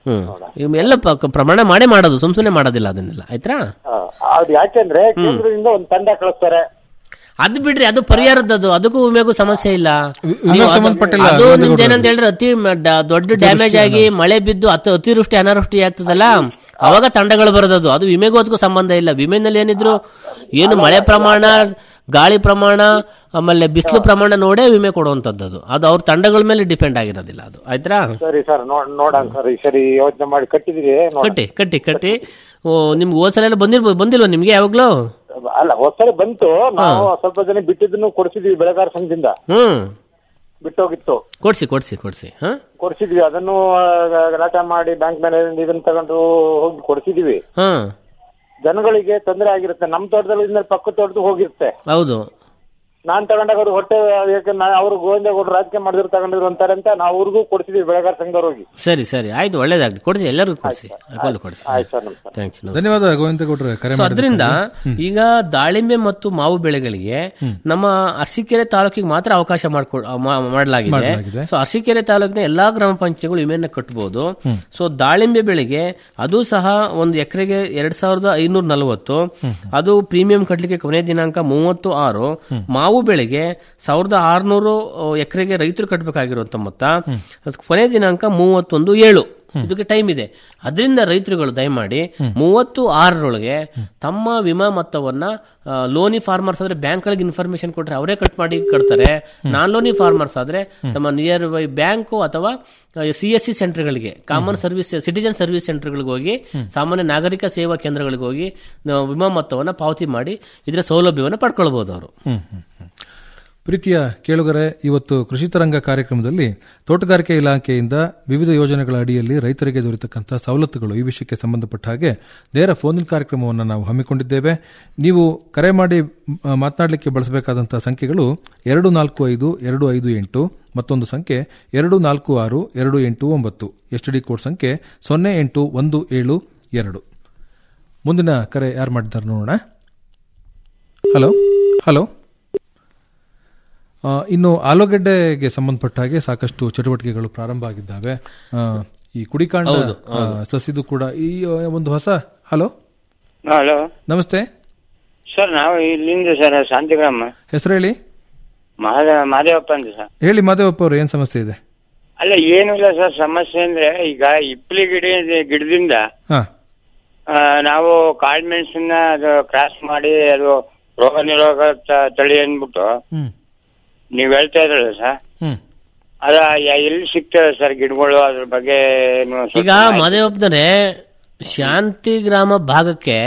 ಹ್ಮ್ ಇವ್ ಎಲ್ಲ ಪ- ಪ್ರಮಾಣ ಮಾಡೇ ಮಾಡೋದು ಸುಮ್ ಸುಮ್ನೆ ಮಾಡೋದಿಲ್ಲ ಅದನ್ನೆಲ್ಲ ಆಯ್ತಾ ಆ, ಅದು ಯಾಕೆಂದ್ರೆ ಕೇಂದ್ರದಿಂದ ಒಂದು ತಂಡ ಕಳಿಸ್ತಾರೆ ಅದು ಬಿಡ್ರಿ ಅದು ಪರಿಹಾರದ್ದು ಅದು ಅದಕ್ಕೂ ವಿಮೆಗೂ ಸಮಸ್ಯೆ ಇಲ್ಲ ವಿಮೆಗೆ ನೀವು ಅದು- ಸಂಬಂಧಪಟ್ಟಿಲ್ಲ, ಅದು ಗಾಂಧಿಗೌಡ್ರು. ನಿಮ್ದು ಏನಂತ ಹೇಳಿದ್ರೆ ಅತಿ ಮ- ಡ- ದೊಡ್ಡ ಡ್ಯಾಮೇಜ್ ಆಗಿ ಮಳೆ ಬಿದ್ದು ಅತಿ ಅತಿವೃಷ್ಟಿ ಅನಾವೃಷ್ಟಿ ಆಗ್ತದಲ್ಲ ಅವಾಗ ತಂಡಗಳು ಬರೋದದು ಅದು ವಿಮೆಗೂ ಅದಕ್ಕೂ ಸಂಬಂಧ ಇಲ್ಲ ವಿಮೆನಲ್ಲಿ ಏನಿದ್ರು ಏನು ಮಳೆ ಪ್ರಮಾಣ ಗಾಳಿ ಪ್ರಮಾಣ ಆಮೇಲೆ ಬಿಸಿಲು ಪ್ರಮಾಣ ನೋಡೇ ವಿಮೆ ಕೊಡುವಂತದ್ದು ಅದು ಅದು ಅವ್ರ ತಂಡಗಳ ಮೇಲೆ ಡಿಪೆಂಡ್ ಆಗಿರೋದಿಲ್ಲ ಅದು ಆಯ್ತಾ ಸರಿ ಸರ್ ನೋಡ್ ನೋಡೋಣ ಸರ್ ಈ ಸರಿ ಯೋಚನೆ ಮಾಡಿ ಕಟ್ಟಿದ್ರಿ ನೋಡೋಣ. ಕಟ್ಟಿ ಕಟ್ಟಿ ಕಟ್ಟಿ ಓ ನಿಮ್ಗೆ ಹೋದ್ ಸಲ ಎಲ್ಲ ಬಂದಿರ್ಬೋದು ಬಂದಿಲ್ವಾ ನಿಮ್ಗೆ ಯಾವಾಗ್ಲೂ ಅಲ್ಲ ಹೊಸರಿ ಬಂತು ನಾವು ಸ್ವಲ್ಪ ಜನ ಬಿಟ್ಟಿದ್ದನ್ನು ಕೊಡಿಸಿದ್ವಿ ಬೆಳೆಗಾರ ಸಂಘದಿಂದ ಹ್ಮ್ ಬಿಟ್ಟೋಗಿತ್ತು ಕೊಡ್ಸಿ ಕೊಡ್ಸಿ ಕೊಡ್ಸಿ ಹಾ ಕೊಡಿಸಿದ್ವಿ ಅದನ್ನು ಆ, ಗಲಾಟೆ ಮಾಡಿ ಬ್ಯಾಂಕ್ ಮೇಲೆ ಇದನ್ನ ತಗೊಂಡು ಹೋಗಿ ಕೊಡಿಸಿದೀವಿ ಹಾ ಜನಗಳಿಗೆ ತೊಂದರೆ ಆಗಿರುತ್ತೆ ನಮ್ಮ ತೋಟದಲ್ಲಿ ಇದ್ಮೇಲೆ ಪಕ್ಕ ತೋಟದ್ದು ಹೋಗಿರುತ್ತೆ ಹೌದು ನಾನ್ ತಗೊಂಡಾಗ ಅವ್ರು ಹೊಟ್ಟೆ ಯಾಕಂದ್ರೆ ಅವ್ರು ಗೋವಿಂದೇಗೌಡರು ರಾಜಕೀಯ ಮಾಡಿದ್ರು ತಗೊಂಡಿದ್ರು ಅಂತಾರೆ ಅಂತ ನಾವು ಅವ್ರಿಗೂ ಕೊಡಿಸಿದ್ವಿ ಬೆಳೆಗಾರ ಸಂಘದವ್ರು ಹೋಗಿ ಸರಿ ಸರಿ ಆಯ್ತು ಒಳ್ಳೇದಾಗ್ಲಿ ಕೊಡ್ಸಿ ಎಲ್ಲರಿಗೂ ಕೊಡ್ಸಿ ಅಕೌಂಟ್ ಕೊಡ್ಸಿ ಆಯ್ತು ಸರ್ ನಮಸ್ಕಾರ ಥ್ಯಾಂಕ್ ಯು ಧನ್ಯವಾದ ಗೋವಿಂದಗೌಡ್ರೆ ಕರೆ ಸೊ ಅದರಿಂದ ಮಾಡಿದ್ದಕ್ಕಾಗಿ. ಈಗ ದಾಳಿಂಬೆ ಮತ್ತು ಮಾವು ಬೆಳೆಗಳಿಗೆ ನಮ್ಮ ಅರಸೀಕೆರೆ ತಾಲೂಕಿಗೆ ಮಾತ್ರ ಅವಕಾಶ ಮಾಡ್ಕೊ ಮಾ- ಮಾಡಲಾಗಿದೆ ಮಾಡಲಾಗಿದೆ. ಸೊ ಅರಸೀಕೆರೆ ತಾಲೂಕಿನ ಎಲ್ಲಾ ಗ್ರಾಮ ಪಂಚಾಯತಿಗಳು ವಿಮೆಯನ್ನು ಕಟ್ಟಬಹುದು ಸೊ ದಾಳಿಂಬೆ ಬೆಳೆಗೆ ಅದು ಸಹ ಒಂದು ಎಕರೆಗೆ ಎರಡ್ ಸಾವಿರದ ಐನೂರ ನಲವತ್ತು ಅದು ಪ್ರೀಮಿಯಂ ಕಟ್ಟಲಿಕ್ಕೆ ಕೊನೆ ದಿನಾಂಕ ಮೂವತ್ತು ಆರು ಮಾವು ಬೆಳೆಗೆ ಸಾವಿರದ ಆರ್ನೂರು ಎಕರೆಗೆ ರೈತರು ಕಟ್ಟಬೇಕಾಗಿರುವಂತ ಮೊತ್ತ ಅದಕ್ಕೆ ಕೊನೆ ದಿನಾಂಕ ಮೂವತ್ತೊಂದು ಏಳು ಇದಕ್ಕೆ ಟೈಮ್ ಇದೆ ಅದರಿಂದ ರೈತರುಗಳು ದಯಮಾಡಿ ಮೂವತ್ತು ಆರರೊಳಗೆ ತಮ್ಮ ವಿಮಾ ಮೊತ್ತವನ್ನ ಆ, ಲೋನಿ ಫಾರ್ಮರ್ಸ್ ಆದ್ರೆ ಬ್ಯಾಂಕ್ಗಳಿಗೆ ಇನ್ಫಾರ್ಮೇಶನ್ ಕೊಟ್ರೆ ಅವರೇ ಕಟ್ ಮಾಡಿ ಕಟ್ತಾರೆ ನಾನ್ ಲೋನಿ ಫಾರ್ಮರ್ಸ್ ಆದ್ರೆ ತಮ್ಮ ನಿಯರ್ ಬೈ ಬ್ಯಾಂಕು ಅಥವಾ ಸಿ ಎಸ್ ಸಿ ಸೆಂಟರ್ಗಳಿಗೆ ಕಾಮನ್ ಸರ್ವಿಸ್ ಸಿಟಿಜನ್ ಸರ್ವಿಸ್ ಸೆಂಟರ್ಗಳಿಗೆ ಹೋಗಿ ಸಾಮಾನ್ಯ ನಾಗರಿಕ ಸೇವಾ ಕೇಂದ್ರಗಳಿಗೆ ಹೋಗಿ ನಾವು ವಿಮಾ ಮೊತ್ತವನ್ನ ಪಾವತಿ ಮಾಡಿ ಇದರ ಸೌಲಭ್ಯವನ್ನು ಪಡ್ಕೊಳ್ಬಹುದು ಅವರು ಹ್ಮ್, ಹ್ಮ್, ಹ್ಮ್. ಪ್ರೀತಿಯ ಕೇಳುಗರೆ ಇವತ್ತು ಕೃಷಿ ತರಂಗ ಕಾರ್ಯಕ್ರಮದಲ್ಲಿ ತೋಟಗಾರಿಕೆ ಇಲಾಖೆಯಿಂದ ವಿವಿಧ ಯೋಜನೆಗಳ ಅಡಿಯಲ್ಲಿ ರೈತರಿಗೆ ದೊರೆತಕ್ಕಂಥ ಸವಲತ್ತುಗಳು ಈ ವಿಷಯಕ್ಕೆ ಸಂಬಂಧಪಟ್ಟ ಹಾಗೆ ನೇರ ಫೋನ್ ಕಾರ್ಯಕ್ರಮವನ್ನು ನಾವು ಹಮ್ಮಿಕೊಂಡಿದ್ದೇವೆ ನೀವು ಕರೆ ಮಾಡಿ ಮ, ಮಾತನಾಡಲಿಕ್ಕೆ ಬಳಸಬೇಕಾದಂತಹ ಸಂಖ್ಯೆಗಳು ಎರಡು ನಾಲ್ಕು ಐದು ಎರಡು ಐದು ಎಂಟು ಮತ್ತೊಂದು ಸಂಖ್ಯೆ ಎರಡು ನಾಲ್ಕು ಆರು ಎರಡು ಎಂಟು ಒಂಬತ್ತು ಎಚ್ ಡಿ ಕೋಡ್ ಸಂಖ್ಯೆ ಸೊನ್ನೆ ಎಂಟು ಒಂದು ಏಳು ಎರಡು ಮುಂದಿನ ಕರೆ ಯಾರು ಮಾಡಿದ್ದಾರೆ ನೋಡೋಣ ಹಲೋ ಹಲೋ ಆ, ಇನ್ನು ಆಲೂಗಡ್ಡೆಗೆ ಸಂಬಂಧಪಟ್ಟ ಹಾಗೆ ಸಾಕಷ್ಟು ಚಟುವಟಿಕೆಗಳು ಪ್ರಾರಂಭ ಆಗಿದ್ದಾವೆ ಆ, ಈ ಕುಡಿಕಾಂಡ ಹೌದು, ಆ, ಸಸಿದು ಕೂಡ ಈ ಆ, ಒಂದು ಹೊಸ ಹಲೋ ಹಲೋ ನಮಸ್ತೆ ಸರ್ ನಾವು ಇಲ್ಲಿಂದ ಸರ್ ಶಾಂತಿಗ್ರಾಮ ಹೆಸರು ಹೇಳಿ ಮಹಾದ ಮಾದೇವಪ್ಪ ಅಂತ ಸರ್ ಹೇಳಿ ಮಾದೇವಪ್ಪ ಅವರು ಏನ್ ಸಮಸ್ಯೆ ಇದೆ ಅಲ್ಲ ಏನು ಇಲ್ಲ ಸರ್ ಸಮಸ್ಯೆ ಅಂದ್ರೆ ಈಗ ಇಪ್ಲಿ ಗಿಡ ಗಿಡದಿಂದ ಹಾ ಆ, ನಾವು ಕಾಳ್ಮೆಣಸನ್ನ ಅದು ಕ್ರಾಸ್ ಮಾಡಿ ಅದು ರೋಗ ನಿರೋಗ ತ- ತಳಿ ಅಂದ್ಬಿಟ್ಟು ಹ್ಮ್ ನೀವ್ ಹೇಳ್ತಾ ಇದ್ರಲ್ಲ ಸರ್ ಹ್ಮ್ ಅದ ಯ- ಎಲ್ಲಿ ಸಿಗ್ತದೆ ಸರ್ ಗಿಡಗಳು ಅದ್ರ ಬಗ್ಗೆ ಏನು ಸ್ವಲ್ಪ ಈಗ ಮಾಹಿತಿ- ಮಾದೇವಪ್ಪನರೆ ಶಾಂತಿ ಗ್ರಾಮ ಭಾಗಕ್ಕೆ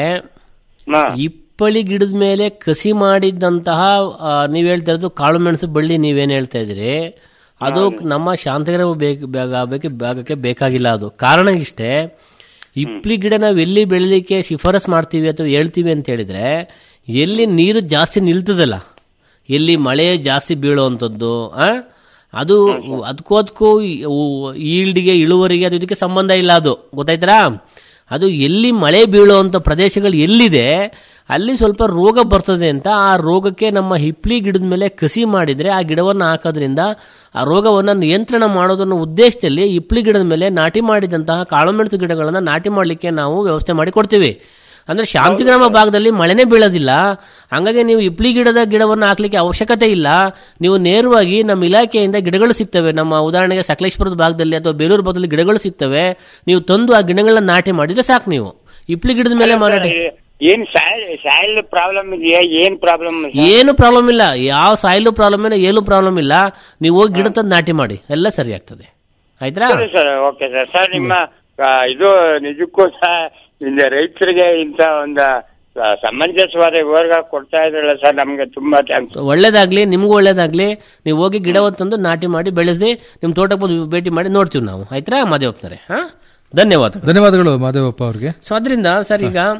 ಇಪ್ಪಳಿ ಗಿಡದ ಮೇಲೆ ಕಸಿ ಮಾಡಿದ್ದಂತಹ ಆ, ನೀವ್ ಹೇಳ್ತಾ ಇರೋದು ಕಾಳು ಮೆಣಸು ಬಳ್ಳಿ ನೀವೇನ್ ಹೇಳ್ತಾ ಇದ್ರಿ ಅದು ನಮ್ಮ ಶಾಂತಿಗ್ರಾಮ ಬೇಕ್- ಬೇಗ- ಬೇಕ- ಭಾಗಕ್ಕೆ ಬೇಕಾಗಿಲ್ಲ ಅದು ಕಾರಣ ಇಷ್ಟೇ ಇಪ್ಲಿ ಗಿಡ ನಾವು ಎಲ್ಲಿ ಬೆಳಿಲಿಕ್ಕೆ ಶಿಫಾರಸ್ ಮಾಡ್ತೀವಿ ಅಥವಾ ಹೇಳ್ತೀವಿ ಅಂತ ಹೇಳಿದ್ರೆ ಎಲ್ಲಿ ನೀರು ಜಾಸ್ತಿ ನಿಲ್ತದಲ್ಲ ಎಲ್ಲಿ ಮಳೆ ಜಾಸ್ತಿ ಬೀಳುವಂಥದ್ದು ಆ? ಅದು ಅದಕ್ಕೂ ಅದಕ್ಕೂ ಈಲ್ಡ್ಗೆ ಇಳುವರಿಗೆ ಅದು ಇದಕ್ಕೆ ಸಂಬಂಧ ಇಲ್ಲ ಅದು ಗೊತ್ತಾಯ್ತರಾ ಅದು ಎಲ್ಲಿ ಮಳೆ ಬೀಳುವಂಥ ಪ್ರದೇಶಗಳು ಎಲ್ಲಿದೆ ಅಲ್ಲಿ ಸ್ವಲ್ಪ ರೋಗ ಬರ್ತದೆ ಅಂತ ಆ ರೋಗಕ್ಕೆ ನಮ್ಮ ಹಿಪ್ಲಿ ಗಿಡದ ಮೇಲೆ ಕಸಿ ಮಾಡಿದ್ರೆ ಆ ಗಿಡವನ್ನು ಹಾಕೋದ್ರಿಂದ ಆ ರೋಗವನ್ನು ನಿಯಂತ್ರಣ ಮಾಡೋದನ್ನ ಉದ್ದೇಶದಲ್ಲಿ ಹಿಪ್ಲಿ ಗಿಡದ ಮೇಲೆ ನಾಟಿ ಮಾಡಿದಂತಹ ಕಾಳುಮೆಣಸು ಗಿಡಗಳನ್ನು ನಾಟಿ ಮಾಡಲಿಕ್ಕೆ ನಾವು ವ್ಯವಸ್ಥೆ ಮಾಡಿ ಕೊಡ್ತೀವಿ ಅಂದ್ರೆ ಶಾಂತಿಗ್ರಾಮ ಭಾಗದಲ್ಲಿ ಮಳೆನೇ ಬೀಳೋದಿಲ್ಲ ಹಂಗಾಗಿ ನೀವು ಇಪ್ಲಿ ಗಿಡದ ಗಿಡವನ್ನು ಹಾಕ್ಲಿಕ್ಕೆ ಅವಶ್ಯಕತೆ ಇಲ್ಲ ನೀವು ನೇರವಾಗಿ ನಮ್ಮ ಇಲಾಖೆಯಿಂದ ಗಿಡಗಳು ಸಿಗ್ತವೆ ನಮ್ಮ ಉದಾಹರಣೆಗೆ ಸಕಲೇಶ್ಪುರದ ಭಾಗದಲ್ಲಿ ಅಥವಾ ಬೇಲೂರು ಭಾಗದಲ್ಲಿ ಗಿಡಗಳು ಸಿಗ್ತವೆ ನೀವು ತಂದು ಆ ಗಿಡಗಳನ್ನ ನಾಟಿ ಮಾಡಿದ್ರೆ ಸಾಕು ನೀವು ಇಪ್ಲಿ ಗಿಡದ ಮೇಲೆ ಮಾರಾಟ ಏನ್ ಸಾಯಿಲ್ ಸಾಯಿಲ್ ಪ್ರಾಬ್ಲಮ್ ಇದೆಯಾ ಏನ್ ಪ್ರಾಬ್ಲಮ್ ಏನು ಪ್ರಾಬ್ಲಮ್ ಇಲ್ಲ ಯಾವ ಸಾಯಿಲು ಪ್ರಾಬ್ಲಮ್ ಇಲ್ಲ ಏನು ಪ್ರಾಬ್ಲಮ್ ಇಲ್ಲ ನೀವು ಹೋಗಿ ಗಿಡ ತಂದು ನಾಟಿ ಮಾಡಿ ಎಲ್ಲ ಸರಿ ಆಗ್ತದೆ ಆಯ್ತಾ ಸರಿ ಸರ್ ಓಕೆ ಸರ್ ಸರ್ ನಿಮ್ಮ ಆ, ಇದು ನಿಜಕ್ಕೂ ಸಹ ಇಂದ ರೈತರಿಗೆ ಇಂತ ಒಂದು ಆ, ಸಮಂಜಸವಾದ ವಿವರ ಕೊಡ್ತಾ ಇದ್ರಲ್ಲ ಸರ್ ನಮ್ಗೆ ತುಂಬಾ ಥ್ಯಾಂಕ್ಸ್ ಒಳ್ಳೇದಾಗ್ಲಿ ನಿಮ್ಗೂ ಒಳ್ಳೇದಾಗ್ಲಿ ನೀವು ಹೋಗಿ ಗಿಡವನ್ನು ತಂದು ನಾಟಿ ಮಾಡಿ ಬೆಳೆಸಿ ನಿಮ್ ತೋಟಕ್ಕೆ ಬಂದು ಭೇಟಿ ಮಾಡಿ ನೋಡ್ತೀವಿ ನಾವು ಆಯ್ತಾ ಮಾದೇವಪ್ಪನರೆ ಹಾ ಧನ್ಯವಾದ ಧನ್ಯವಾದಗಳು ಮಾದೇವಪ್ಪ ಅವರಿಗೆ ಸೊ ಅದರಿಂದ ಸರ್ ಈಗ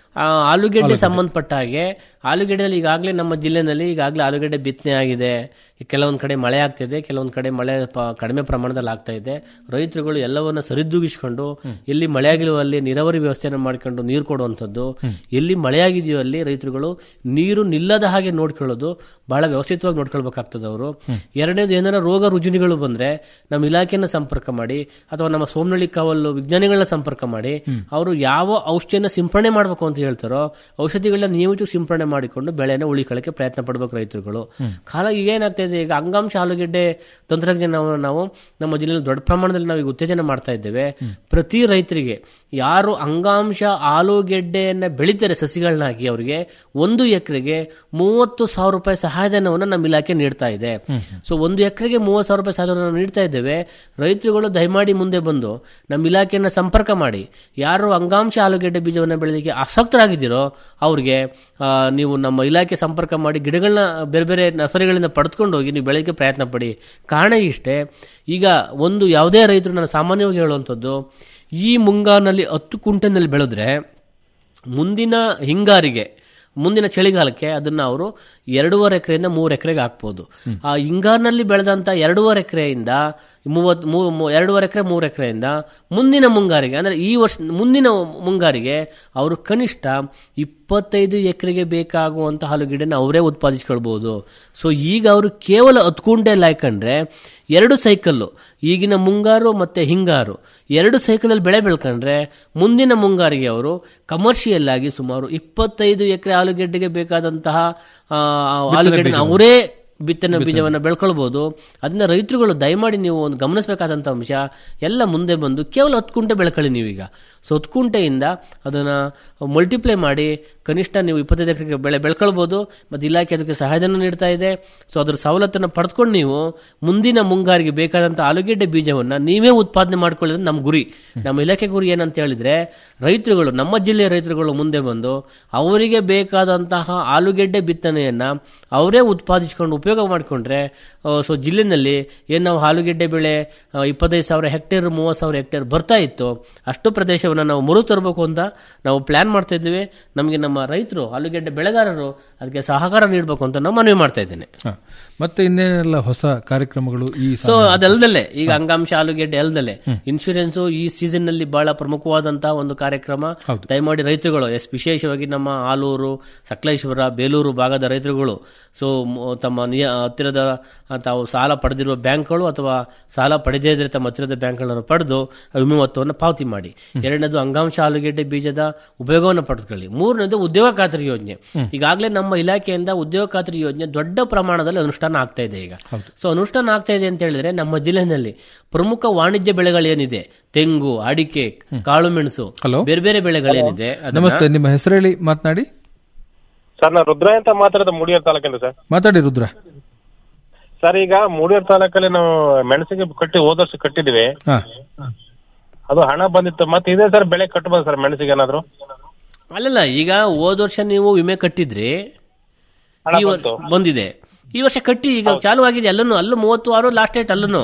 ಆ, ಆಲೂಗೆಡ್ಡೆ ಸಂಬಂಧಪಟ್ಟ ಹಾಗೆ ಆಲೂಗೆಡ್ಡೆಯಲ್ಲಿ ಈಗಾಗಲೇ ನಮ್ಮ ಜಿಲ್ಲೆನಲ್ಲಿ ಈಗಾಗಲೇ ಆಲೂಗೆಡ್ಡೆ ಬಿತ್ತನೆ ಆಗಿದೆ ಕೆಲವೊಂದು ಕಡೆ ಮಳೆ ಆಗ್ತಿದೆ ಕೆಲವೊಂದು ಕಡೆ ಮಳೆ ಪ- ಕಡಿಮೆ ಪ್ರಮಾಣದಲ್ಲಿ ಆಗ್ತಾ ಇದೆ ರೈತರುಗಳು ಎಲ್ಲವನ್ನ ಸರಿದೂಗಿಸ್ಕೊಂಡು ಎಲ್ಲಿ ಮಳೆ ಆಗಿಲ್ವೋ ಅಲ್ಲಿ ನೀರಾವರಿ ವ್ಯವಸ್ಥೆಯನ್ನು ಮಾಡ್ಕೊಂಡು ನೀರು ಕೊಡುವಂಥದ್ದು ಎಲ್ಲಿ ಮಳೆ ಆಗಿದೆಯೋ ಅಲ್ಲಿ ರೈತರುಗಳು ನೀರು ನಿಲ್ಲದ ಹಾಗೆ ನೋಡ್ಕೊಳ್ಳೋದು ಬಹಳ ವ್ಯವಸ್ಥಿತವಾಗಿ ನೋಡ್ಕೊಳ್ಬೇಕಾಗ್ತದೆ ಅವರು ಎರಡನೇದು ಏನಾರ ರೋಗ ರುಜಿನಗಳು ಬಂದ್ರೆ ನಮ್ಮ ಇಲಾಖೆಯನ್ನ ಸಂಪರ್ಕ ಮಾಡಿ ಅಥವಾ ನಮ್ಮ ಸೋಮನಳ್ಳಿ ಕಾವಲು ವಿಜ್ಞಾನಿಗಳನ್ನ ಸಂಪರ್ಕ ಮಾಡಿ ಅವರು ಯಾವ ಔಷಧಿಯನ್ನ ಸಿಂಪಡಣೆ ಮಾಡಬೇಕು ಅಂತ ಹೇಳ್ತಾರೋ ಔಷಧಿಗಳನ್ನ ನಿಯಮಿತ ಸಿಂಪಡಣೆ ಮಾಡಿಕೊಂಡು ಬೆಳೆನ ಉಳಿಕೊಳ್ಳಕ್ಕೆ ಪ್ರಯತ್ನ ಪಡಬೇಕು ರೈತರುಗಳು ಕಾಲ ಈಗ ಏನಾಗ್ತಾ ಇದೆ ಈಗ ಅಂಗಾಂಶ ಆಲೂಗೆಡ್ಡೆ ತಂತ್ರಜ್ಞಾನವನ್ನು ನಾವು ನಮ್ಮ ಜಿಲ್ಲೆಯಲ್ಲಿ ದೊಡ್ಡ ಪ್ರಮಾಣದಲ್ಲಿ ನಾವು ಈಗ ಉತ್ತೇಜನ ಮಾಡ್ತಾ ಇದ್ದೇವೆ ಪ್ರತಿ ರೈತರಿಗೆ ಯಾರು ಅಂಗಾಂಶ ಆಲೂಗೆಡ್ಡೆಯನ್ನ ಬೆಳೀತಾರೆ ಸಸಿಗಳನ್ನಾಗಿ ಅವರಿಗೆ ಒಂದು ಎಕರೆಗೆ ಮೂವತ್ತು ಸಾವಿರ ರೂಪಾಯಿ ಸಹಾಯಧನವನ್ನು ನಮ್ಮ ಇಲಾಖೆ ನೀಡ್ತಾ ಇದೆ ಸೊ ಒಂದು ಎಕರೆಗೆ ಮೂವತ್ತು ಸಾವಿರ ರೂಪಾಯಿ ಸಹಾಯಧನ ನೀಡ್ತಾ ಇದ್ದೇವೆ ರೈತರುಗಳು ದಯಮಾಡಿ ಮುಂದೆ ಬಂದು ನಮ್ಮ ಇಲಾಖೆಯನ್ನ ಸಂಪರ್ಕ ಮಾಡಿ ಯಾರು ಅಂಗಾಂಶ ಆಲೂಗೆಡ್ಡೆ ಬೀಜವನ್ನು ಬೆಳೆದಕ್ಕೆ ಆಸಕ್ತರಾಗಿದ್ದೀರೋ ಅವ್ರಿಗೆ ಆ, ನೀವು ನಮ್ಮ ಇಲಾಖೆ ಸಂಪರ್ಕ ಮಾಡಿ ಗಿಡಗಳನ್ನ ಬೇರೆ ಬೇರೆ ನರ್ಸರಿಗಳಿಂದ ಪಡೆದುಕೊಂಡು ಹೋಗಿ ನೀವು ಬೆಳೆಯಕ್ಕೆ ಪ್ರಯತ್ನ ಪಡಿ ಕಾರಣ ಇಷ್ಟೇ ಈಗ ಒಂದು ಯಾವುದೇ ರೈತರು ನಾನು ಸಾಮಾನ್ಯವಾಗಿ ಹೇಳುವಂಥದ್ದು ಈ ಮುಂಗಾರಿನಲ್ಲಿ ಹತ್ತು ಕುಂಟೆನಲ್ಲಿ ಬೆಳೆದ್ರೆ ಮುಂದಿನ ಹಿಂಗಾರಿಗೆ ಮುಂದಿನ ಚಳಿಗಾಲಕ್ಕೆ ಅದನ್ನ ಅವರು ಎರಡೂವರೆ ಎಕರೆಯಿಂದ ಮೂರು ಎಕರೆಗೆ ಹಾಕ್ಬೋದು ಆ ಹಿಂಗಾರಿನಲ್ಲಿ ಬೆಳೆದಂತ ಎರಡೂವರೆ ಎಕರೆಯಿಂದ ಮೂವತ್ ಮೂ- ಮೂ- ಎರಡೂವರೆ ಎಕರೆ ಮೂರು ಎಕರೆಯಿಂದ ಮುಂದಿನ ಮುಂಗಾರಿಗೆ ಅಂದ್ರೆ ಈ ವರ್ಷ ಮುಂದಿನ ಮುಂಗಾರಿಗೆ ಅವರು ಕನಿಷ್ಠ ಇಪ್ಪತ್ತೈದು ಎಕರೆಗೆ ಬೇಕಾಗುವಂತ ಆಲೂಗೆಡ್ಡೆನ ಅವರೇ ಉತ್ಪಾದಿಸ್ಕೊಳ್ಬಹುದು ಸೊ ಈಗ ಅವರು ಕೇವಲ ಹತ್ತು ಕುಂಟೆಲ್ ಹಾಕೊಂಡ್ರೆ ಎರಡು ಸೈಕಲ್ಲು ಈಗಿನ ಮುಂಗಾರು ಮತ್ತೆ ಹಿಂಗಾರು ಎರಡು ಸೈಕಲಲ್ಲಿ ಬೆಳೆ ಬೆಳ್ಕೊಂಡ್ರೆ ಮುಂದಿನ ಮುಂಗಾರಿಗೆ ಅವರು ಕಮರ್ಷಿಯಲ್ ಆಗಿ ಸುಮಾರು ಇಪ್ಪತ್ತೈದು ಎಕರೆ ಆಲೂಗೆಡ್ಡೆಗೆ ಬೇಕಾದಂತಹ ಆ, ಆಲೂಗೆಡ್ಡೆ ಬೀಜವನ್ನು. ಅವರೇ ಬಿತ್ತನೆ ಬೀಜವನ್ನು ಬೆಳ್ಕೊಳ್ಬಹುದು ಅದನ್ನ ರೈತರುಗಳು ದಯಮಾಡಿ ನೀವು ಒಂದು ಗಮನಿಸಬೇಕಾದಂತ ಅಂಶ ಎಲ್ಲ ಮುಂದೆ ಬಂದು ಕೇವಲ ಹತ್ತು ಕುಂಟೆ ಬೆಳ್ಕೊಳ್ಳಿ ನೀವೀಗ ಸೊ ಹತ್ತು ಕುಂಟೆಯಿಂದ ಅದನ್ನ ಮಲ್ಟಿಪ್ಲೈ ಮಾಡಿ ಕನಿಷ್ಠ ನೀವು ಇಪ್ಪತ್ತೈದು ಎಕರೆಗೆ ಬೆಳೆ ಬೆಳ್ಕೊಳ್ಬಹುದು ಮತ್ತೆ ಇಲಾಖೆ ಅದಕ್ಕೆ ಸಹಾಯಧನ ನೀಡ್ತಾ ಇದೆ ಸೊ ಅದ್ರ ಸವಲತ್ತನ್ನು ಪಡೆದುಕೊಂಡು ನೀವು ಮುಂದಿನ ಮುಂಗಾರಿಗೆ ಬೇಕಾದಂತ ಆಲೂಗೆಡ್ಡೆ ಬೀಜವನ್ನ ನೀವೇ ಉತ್ಪಾದನೆ ಮಾಡ್ಕೊಳ್ಳೋದು ನಮ್ಮ ಗುರಿ ನಮ್ಮ ಇಲಾಖೆ ಗುರಿ ಏನಂತ ಹೇಳಿದ್ರೆ ರೈತರುಗಳು ನಮ್ಮ ಜಿಲ್ಲೆಯ ರೈತರುಗಳು ಮುಂದೆ ಬಂದು ಅವರಿಗೆ ಬೇಕಾದಂತಹ ಆಲೂಗೆಡ್ಡೆ ಬಿತ್ತನೆಯನ್ನ ಅವರೇ ಉತ್ಪಾದಿಸಿಕೊಂಡು ಉಪಯೋಗ ಮಾಡಿಕೊಂಡ್ರೆ ಸೊ ಜಿಲ್ಲೆನಲ್ಲಿ ಏನು ನಾವು ಆಲೂಗೆಡ್ಡೆ ಬೆಳೆ ಆ, ಇಪ್ಪತ್ತೈದು ಸಾವಿರ ಹೆಕ್ಟೇರ್ ಮೂವತ್ತು ಸಾವಿರ ಹೆಕ್ಟೇರ್ ಬರ್ತಾ ಇತ್ತು ಅಷ್ಟು ಪ್ರದೇಶವನ್ನು ನಾವು ಮರು ತರಬೇಕು ಅಂತ ನಾವು ಪ್ಲಾನ್ ಮಾಡ್ತಾ ಇದ್ದೀವಿ ನಮಗೆ ನಮ್ಮ ರೈತರು ಆಲೂಗೆಡ್ಡೆ ಬೆಳೆಗಾರರು ಅದಕ್ಕೆ ಸಹಕಾರ ನೀಡಬೇಕು ಅಂತ ನಾವು ಮನವಿ ಮಾಡ್ತಾ ಇದ್ದೇನೆ ಹ. ಮತ್ತೆ ಇನ್ನೇನೆಲ್ಲ ಹೊಸ ಕಾರ್ಯಕ್ರಮಗಳು ಈ ಸೊ ಸಾಲಿನಲ್ಲಿ? ಅದಲ್ದಲೆ ಈಗ ಅಂಗಾಂಶ ಆಲೂಗೆಡ್ಡೆ ಅಲ್ದಲೆ ಇನ್ಶೂರೆನ್ಸ್ ಈ ಸೀಸನ್ ನಲ್ಲಿ ಬಹಳ ಪ್ರಮುಖವಾದಂತಹ ಒಂದು ಕಾರ್ಯಕ್ರಮ ದಯಮಾಡಿ ರೈತರುಗಳು ಎಸ್ ವಿಶೇಷವಾಗಿ ನಮ್ಮ ಆಲೂರು ಸಕಲೇಶ್ವರ ಬೇಲೂರು ಭಾಗದ ರೈತರುಗಳು ಸೊ ಮ- ತಮ್ಮ ನಿಯ- ಹತ್ತಿರದ ಆ, ತಾವು ಸಾಲ ಪಡೆದಿರುವ ಬ್ಯಾಂಕ್ಗಳು ಅಥವಾ ಸಾಲ ಪಡೆದೇ ಇದ್ರೆ ತಮ್ಮ ಹತ್ತಿರದ ಬ್ಯಾಂಕ್ಗಳನ್ನು ಪಡೆದು ವಿಮೆ ಮೊತ್ತವನ್ನು ಪಾವತಿ ಮಾಡಿ ಎರಡನೇದು ಅಂಗಾಂಶ ಆಲೂಗೆಡ್ಡೆ ಬೀಜದ ಉಪಯೋಗವನ್ನು ಪಡೆದುಕೊಳ್ಳಿ ಮೂರನೇದು ಉದ್ಯೋಗ ಖಾತ್ರಿ ಯೋಜನೆ ಈಗಾಗಲೇ ನಮ್ಮ ಇಲಾಖೆಯಿಂದ ಉದ್ಯೋಗ ಖಾತ್ರಿ ಯೋಜನೆ ದೊಡ್ಡ ಪ್ರಮಾಣದಲ್ಲಿ ಅನುಷ್ಠಾನ ಆಗ್ತಾ ಇದೆ ಈಗ ಸೊ ಅನುಷ್ಠಾನ ಆಗ್ತಾ ಇದೆ ಅಂತ ಹೇಳಿದ್ರೆ ನಮ್ಮ ಜಿಲ್ಲೆನಲ್ಲಿ ಪ್ರಮುಖ ವಾಣಿಜ್ಯ ಬೆಳೆಗಳೇನಿದೆ ತೆಂಗು ಅಡಿಕೆ ಕಾಳು ಮೆಣಸು ಹಲೋ ಬೇರೆ ಬೇರೆ ಬೆಳೆಗಳೇನಿದೆ ಅದನ್ನ- ನಮಸ್ತೆ ನಿಮ್ಮ ಹೆಸರು ಹೇಳಿ ಮಾತನಾಡಿ ಸರ್ ನಾನು ರುದ್ರ ಅಂತ ಮಾತಾಡೋದು ಮೂಡಿಯರ್ ತಾಲೂಕಿಂದ ಸರ್ ಮಾತಾಡಿ ರುದ್ರ ಸರ್ ಈಗ ಮೂಡಿಯರ್ ತಾಲೂಕಲ್ಲಿ ನಾವು ಮೆಣಸಿಗೆ ಕಟ್ಟಿ ಹೋದ ವರ್ಷ ಕಟ್ಟಿದ್ವಿ ಹಾ ಅದು ಹಣ ಬಂದಿತ್ತು ಮತ್ತೆ ಇದೇ ಸರ್ ಬೆಳೆ ಕಟ್ಬೋದು ಸರ್ ಮೆಣಸಿಗೆ ಏನಾದ್ರು ಅಲ್ಲಲ್ಲ ಈಗ ಹೋದ ವರ್ಷ ನೀವು ವಿಮೆ ಕಟ್ಟಿದ್ರಿ ಹಣ ಈ ವರ್- ಬಂತು. ಬಂದಿದೆ ಈ ವರ್ಷ ಕಟ್ಟಿ ಈಗ ಚಾಲು ಆಗಿದೆ ಅಲ್ಲೂ ಅಲ್ಲೂ ಮೂವತ್ತು ಆರು ಲಾಸ್ಟ್ ಡೇಟ್ ಅಲ್ಲೂ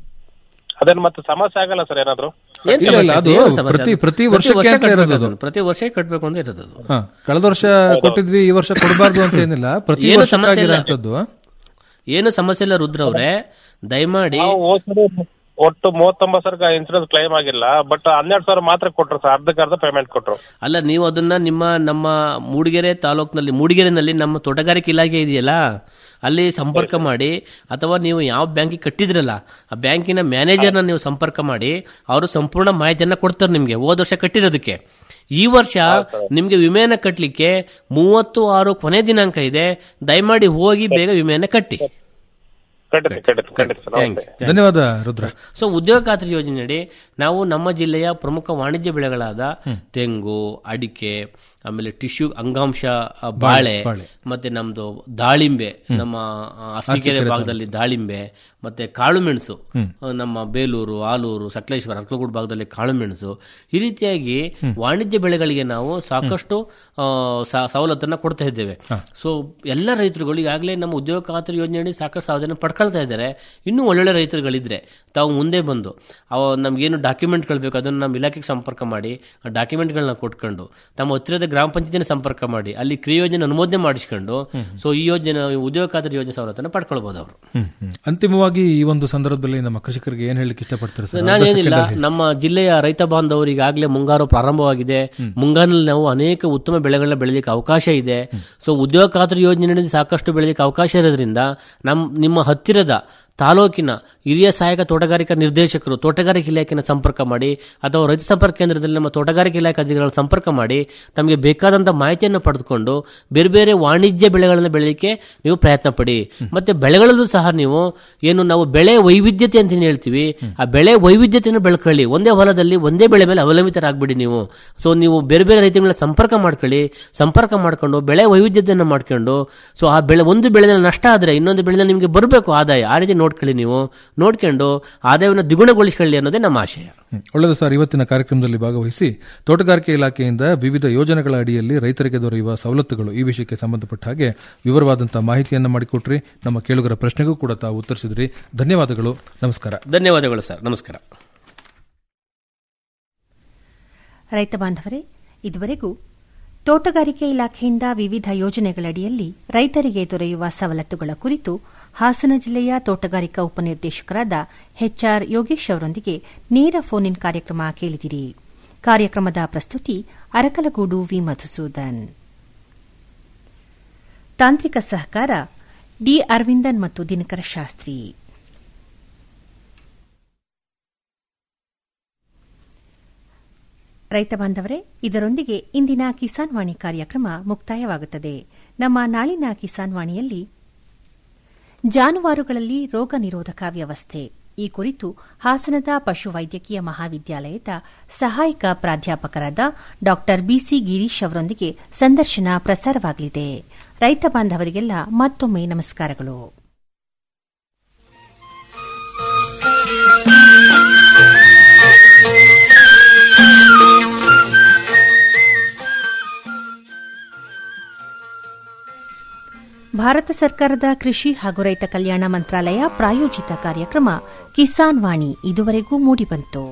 ಅದೇನು ಮತ್ತೆ ಸಮಸ್ಯೆ ಆಗಲ್ಲ ಸರ್ ಏನಾದ್ರು ಏನ್ ಇಲ್ಲ, ಇಲ್ಲ, ಸಮಸ್ಯೆ? ಅದು ಏನು ಸಮಸ್ಯೆ? ಪ್ರತಿ- ಪ್ರತಿ ವರ್ಷ ವರ್ಷಕ್ಕೆ ಅಂತ ಕಟ್ಬೇಕು ಇರೋದು ಅದು. ಅದನ್ನು. ಪ್ರತಿ ವರ್ಷ ಕಟ್ಟಬೇಕು ಅಂತ ಇರೋದು ಅದು. ಹಾ ಕಳೆದ ವರ್ಷ ಕೊಟ್ಟಿದ್ವಿ ಈ ವರ್ಷ ಕೊಡಬಾರ್ದು ಅಂತ ಏನಿಲ್ಲ ಪ್ರತಿ ಏನು ಸಮಸ್ಯೆ ಇಲ್ಲ. ವರ್ಷಕ್ಕಾಗಿರೋಂಥದ್ದು ಏನು ಸಮಸ್ಯೆ ಇಲ್ಲ ರುದ್ರ ಅವ್ರೆ ದಯಮಾಡಿ ನಾವು ಹೋದ್ ಸರಿ ಒಟ್ಟು ಮೂವತ್ತೊಂಬತ್ತು ಸಾವಿರ ಇನ್ಸೂರೆನ್ಸ್ ಕ್ಲೈಮ್ ಆಗಿಲ್ಲ ಬಟ್ ಹನ್ನೆರಡು ಸಾವಿರ ಮಾತ್ರ ಕೊಟ್ರು ಸರ್ ಅರ್ಧಕ್ಕೆ ಅರ್ಧ ಪೇಮೆಂಟ್ ಕೊಟ್ರು ಅಲ್ಲ ನೀವು ಅದನ್ನ ನಿಮ್ಮ ನಮ್ಮ ಮೂಡಿಗೆರೆ ತಾಲೂಕಿನಲ್ಲಿ ಮೂಡಿಗೆರೆನಲ್ಲಿ ನಮ್ಮ ತೋಟಗಾರಿಕೆ ಇಲಾಖೆ ಇದೆಯಲ್ಲ ಅಲ್ಲಿ ಸಂಪರ್ಕ ಮಾಡಿ ಅಥವಾ ನೀವು ಯಾವ ಬ್ಯಾಂಕಿಗೆ ಕಟ್ಟಿದ್ರಲ್ಲ ಆ ಬ್ಯಾಂಕಿನ ಮ್ಯಾನೇಜರ್ನ ನೀವು ಸಂಪರ್ಕ ಮಾಡಿ ಅವರು ಸಂಪೂರ್ಣ ಮಾಹಿತಿಯನ್ನ ಕೊಡ್ತಾರೆ ನಿಮ್ಗೆ ಹೋದ ವರ್ಷ ಕಟ್ಟಿರೋದಕ್ಕೆ ಈ ವರ್ಷ ನಿಮ್ಗೆ ವಿಮೆಯನ್ನ ಕಟ್ಟಲಿಕ್ಕೆ ಮೂವತ್ತು ಆರು ಕೊನೆ ದಿನಾಂಕ ಇದೆ ದಯಮಾಡಿ ಹೋಗಿ ಬೇಗ ವಿಮೆಯನ್ನ ಕಟ್ಟಿ ಖಂಡಿತ ಖಂಡಿತ ಖಂಡಿತ ಸರ್ Thank you. ನಮಸ್ತೆ. ಧನ್ಯವಾದ ರುದ್ರ ಸೊ ಉದ್ಯೋಗ ಖಾತ್ರಿ ಯೋಜನೆಯಡಿ ನಾವು ನಮ್ಮ ಜಿಲ್ಲೆಯ ಪ್ರಮುಖ ವಾಣಿಜ್ಯ ಬೆಳೆಗಳಾದ ತೆಂಗು ಅಡಿಕೆ ಆಮೇಲೆ ಟಿಶ್ಯೂ ಅಂಗಾಂಶ ಆ, ಬಾಳೆ ಬಾಳೆ. ಮತ್ತೆ ನಮ್ದು ದಾಳಿಂಬೆ ನಮ್ಮ ಆ, ಅರಸೀಕೆರೆ ಭಾಗದಲ್ಲಿ ದಾಳಿಂಬೆ ಮತ್ತೆ ಕಾಳುಮೆಣಸು ಆ, ನಮ್ಮ ಬೇಲೂರು ಆಲೂರು ಸಕಲೇಶ್ವರ ಅರ್ಕಲಗೂಡು ಭಾಗದಲ್ಲಿ ಕಾಳುಮೆಣಸು ಈ ರೀತಿಯಾಗಿ ವಾಣಿಜ್ಯ ಬೆಳೆಗಳಿಗೆ ನಾವು ಸಾಕಷ್ಟು ಆ, ಸ- ಸವಲತ್ತನ್ನ ಕೊಡ್ತಾ ಇದ್ದೇವೆ ಸೊ ಎಲ್ಲ ರೈತರುಗಳು ಈಗಾಗಲೇ ನಮ್ಮ ಉದ್ಯೋಗ ಖಾತ್ರಿ ಯೋಜನೆಯಡಿ ಸಾಕಷ್ಟು ಸಾಧನೆ ಪಡ್ಕೊಳ್ತಾ ಇದ್ದಾರೆ ಇನ್ನೂ ಒಳ್ಳೊಳ್ಳೆ ರೈತರುಗಳಿದ್ರೆ ತಾವು ಮುಂದೆ ಬಂದು ಅವ ನಮ್ಗೇನು ಡಾಕ್ಯುಮೆಂಟ್ಗಳು ಬೇಕು ಅದನ್ನು ನಮ್ಮ ಇಲಾಖೆಗೆ ಸಂಪರ್ಕ ಮಾಡಿ ಆ ಡಾಕ್ಯುಮೆಂಟ್ಗಳನ್ನ ಕೊಟ್ಕೊಂಡು ತಮ್ಮ ಹತ್ತಿರದ ಗ್ರಾಮ ಪಂಚಾಯತಿನ ಸಂಪರ್ಕ ಮಾಡಿ ಅಲ್ಲಿ ಕ್ರಿಯಾ ಯೋಜನೆ ಅನುಮೋದನೆ ಮಾಡಿಸ್ಕೊಂಡು ಸೊ ಈ ಯೋಜನೆ ಉದ್ಯೋಗ ಖಾತ್ರಿ ಯೋಜನೆ ಸವಲತ್ತನ್ನು ಪಡ್ಕೊಳ್ಬಹುದು ಅವರು ಹ್ಮ್, ಹ್ಮ್. ಅಂತಿಮವಾಗಿ ಈ ಒಂದು ಸಂದರ್ಭದಲ್ಲಿ ನಮ್ಮ ಕೃಷಿಕರಿಗೆ ಏನ್ ಹೇಳಲಿಕ್ಕೆ ಇಷ್ಟಪಡ್ತಾರೆ ಸರ್ ನಾನೇನಿಲ್ಲ ಅರ್ಧ second ಅಲ್ಲಿ. ನಮ್ಮ ಜಿಲ್ಲೆಯ ರೈತ ಬಾಂಧವರು ಈಗಾಗಲೇ ಮುಂಗಾರು ಪ್ರಾರಂಭವಾಗಿದೆ ಮುಂಗಾರಿನಲ್ಲಿ ನಾವು ಅನೇಕ ಉತ್ತಮ ಬೆಳೆಗಳನ್ನ ಬೆಳೆಯಲಿಕ್ಕೆ ಅವಕಾಶ ಇದೆ ಸೊ ಉದ್ಯೋಗ ಖಾತ್ರಿ ಯೋಜನೆಯಲ್ಲಿ ಸಾಕಷ್ಟು ಬೆಳೆಯಲಿಕ್ಕೆ ಅವಕಾಶ ಇರೋದ್ರಿಂದ ನಮ್ ನಿಮ್ಮ ಹತ್ತಿರದ ತಾಲೂಕಿನ ಹಿರಿಯ ಸಹಾಯಕ ತೋಟಗಾರಿಕಾ ನಿರ್ದೇಶಕರು ತೋಟಗಾರಿಕೆ ಇಲಾಖೆನ ಸಂಪರ್ಕ ಮಾಡಿ ಅಥವಾ ರೈತ ಸಂಪರ್ಕ ಕೇಂದ್ರದಲ್ಲಿ ನಮ್ಮ ತೋಟಗಾರಿಕೆ ಇಲಾಖೆ ಅಧಿಕಾರಿಗಳ ಸಂಪರ್ಕ ಮಾಡಿ ತಮಗೆ ಬೇಕಾದಂತ ಮಾಹಿತಿಯನ್ನು ಪಡೆದುಕೊಂಡು ಬೇರೆ ಬೇರೆ ವಾಣಿಜ್ಯ ಬೆಳೆಗಳನ್ನು ಬೆಳೆಯಲಿಕ್ಕೆ ನೀವು ಪ್ರಯತ್ನ ಪಡಿ ಮತ್ತೆ ಬೆಳೆಗಳಲ್ಲೂ ಸಹ ನೀವು ಏನು ನಾವು ಬೆಳೆ ವೈವಿಧ್ಯತೆ ಅಂತ ಏನ್ ಹೇಳ್ತೀವಿ ಆ ಬೆಳೆ ವೈವಿಧ್ಯತೆಯನ್ನು ಬೆಳ್ಕೊಳ್ಳಿ ಒಂದೇ ಹೊಲದಲ್ಲಿ ಒಂದೇ ಬೆಳೆ ಮೇಲೆ ಅವಲಂಬಿತರಾಗ್ಬಿಡಿ ನೀವು ಸೊ ನೀವು ಬೇರೆ ಬೇರೆ ರೈತಗಳನ್ನ ಸಂಪರ್ಕ ಮಾಡ್ಕೊಳ್ಳಿ ಸಂಪರ್ಕ ಮಾಡ್ಕೊಂಡು ಬೆಳೆ ವೈವಿಧ್ಯತೆಯನ್ನು ಮಾಡ್ಕೊಂಡು ಸೊ ಆ ಬೆಳೆ ಒಂದು ಬೆಳೆದಲ್ಲಿ ನಷ್ಟ ಆದ್ರೆ ಇನ್ನೊಂದು ಬೆಳೆದಲ್ಲಿ ನಿಮಗೆ ಬರಬೇಕು ಆದಾಯ ಆ ರೀತಿ ನೋಡ್ಕೊಳ್ಳಿ ನೀವು ನೋಡ್ಕೊಂಡು ಆದಾಯವನ್ನು ದ್ವಿಗುಣಗೊಳಿಸ್ಕೊಳ್ಳಿ ಅನ್ನೋದೇ ನಮ್ಮ ಆಶಯ ಹ್ಮ್. ಒಳ್ಳೆಯದು ಸರ್ ಇವತ್ತಿನ ಕಾರ್ಯಕ್ರಮದಲ್ಲಿ ಭಾಗವಹಿಸಿ ತೋಟಗಾರಿಕೆ ಇಲಾಖೆಯಿಂದ ವಿವಿಧ ಯೋಜನೆಗಳ ಅಡಿಯಲ್ಲಿ ರೈತರಿಗೆ ದೊರೆಯುವ ಸವಲತ್ತುಗಳು ಈ ವಿಷಯಕ್ಕೆ ಸಂಬಂಧಪಟ್ಟ ಹಾಗೆ ವಿವರವಾದಂತಹ ಮಾಹಿತಿಯನ್ನು ಮಾಡಿಕೊಟ್ರಿ ನಮ್ಮ ಕೇಳುಗರ ಪ್ರಶ್ನೆಗೂ ಕೂಡ ತಾವು ಉತ್ತರಿಸಿದ್ರಿ ಧನ್ಯವಾದಗಳು ನಮಸ್ಕಾರ ಧನ್ಯವಾದಗಳು ಸರ್ ನಮಸ್ಕಾರ ರೈತ ಬಾಂಧವರೇ ಇದುವರೆಗೂ ತೋಟಗಾರಿಕೆ ಇಲಾಖೆಯಿಂದ ವಿವಿಧ ಯೋಜನೆಗಳಡಿಯಲ್ಲಿ ರೈತರಿಗೆ ದೊರೆಯುವ ಸವಲತ್ತುಗಳ ಕುರಿತು ಹಾಸನ ಜಿಲ್ಲೆಯ ತೋಟಗಾರಿಕಾ ಉಪನಿರ್ದೇಶಕರಾದ ಎಚ್ಆರ್ ಯೋಗೇಶ್ ಅವರೊಂದಿಗೆ ನೇರ ಫೋನ್ ಇನ್ ಕಾರ್ಯಕ್ರಮ ಕೇಳಿದಿರಿ ಕಾರ್ಯಕ್ರಮದ ಪ್ರಸ್ತುತಿ ಅರಕಲಗೂಡು ವಿ ಮಧುಸೂದನ್ ತಾಂತ್ರಿಕ ಸಹಕಾರ ಡಿ ಅರವಿಂದನ್ ಮತ್ತು ದಿನಕರ ಶಾಸ್ತ್ರಿ ರೈತ ಬಾಂಧವರೇ ಇದರೊಂದಿಗೆ ಇಂದಿನ ಕಿಸಾನ್ ವಾಣಿ ಕಾರ್ಯಕ್ರಮ ಮುಕ್ತಾಯವಾಗುತ್ತದೆ ನಮ್ಮ ನಾಳಿನ ಕಿಸಾನ್ ವಾಣಿಯಲ್ಲಿ ಜಾನುವಾರುಗಳಲ್ಲಿ ರೋಗ ನಿರೋಧಕ ವ್ಯವಸ್ಥೆ ಈ ಕುರಿತು ಹಾಸನದ ಪಶುವೈದ್ಯಕೀಯ ಮಹಾವಿದ್ಯಾಲಯದ ಸಹಾಯಕ ಪ್ರಾಧ್ಯಾಪಕರಾದ ಡಾ ಬಿಸಿ ಗಿರೀಶ್ ಅವರೊಂದಿಗೆ ಸಂದರ್ಶನ ಪ್ರಸಾರವಾಗಲಿದೆ ರೈತ ಬಾಂಧವರಿಗೆಲ್ಲ ಮತ್ತೊಮ್ಮೆ ನಮಸ್ಕಾರಗಳು ಭಾರತ ಸರ್ಕಾರದ ಕೃಷಿ ಹಾಗೂ ರೈತ ಕಲ್ಯಾಣ ಮಂತ್ರಾಲಯ ಪ್ರಾಯೋಜಿತ ಕಾರ್ಯಕ್ರಮ ಕಿಸಾನ್ ವಾಣಿ ಇದುವರೆಗೂ ಮೂಡಿಬಂತು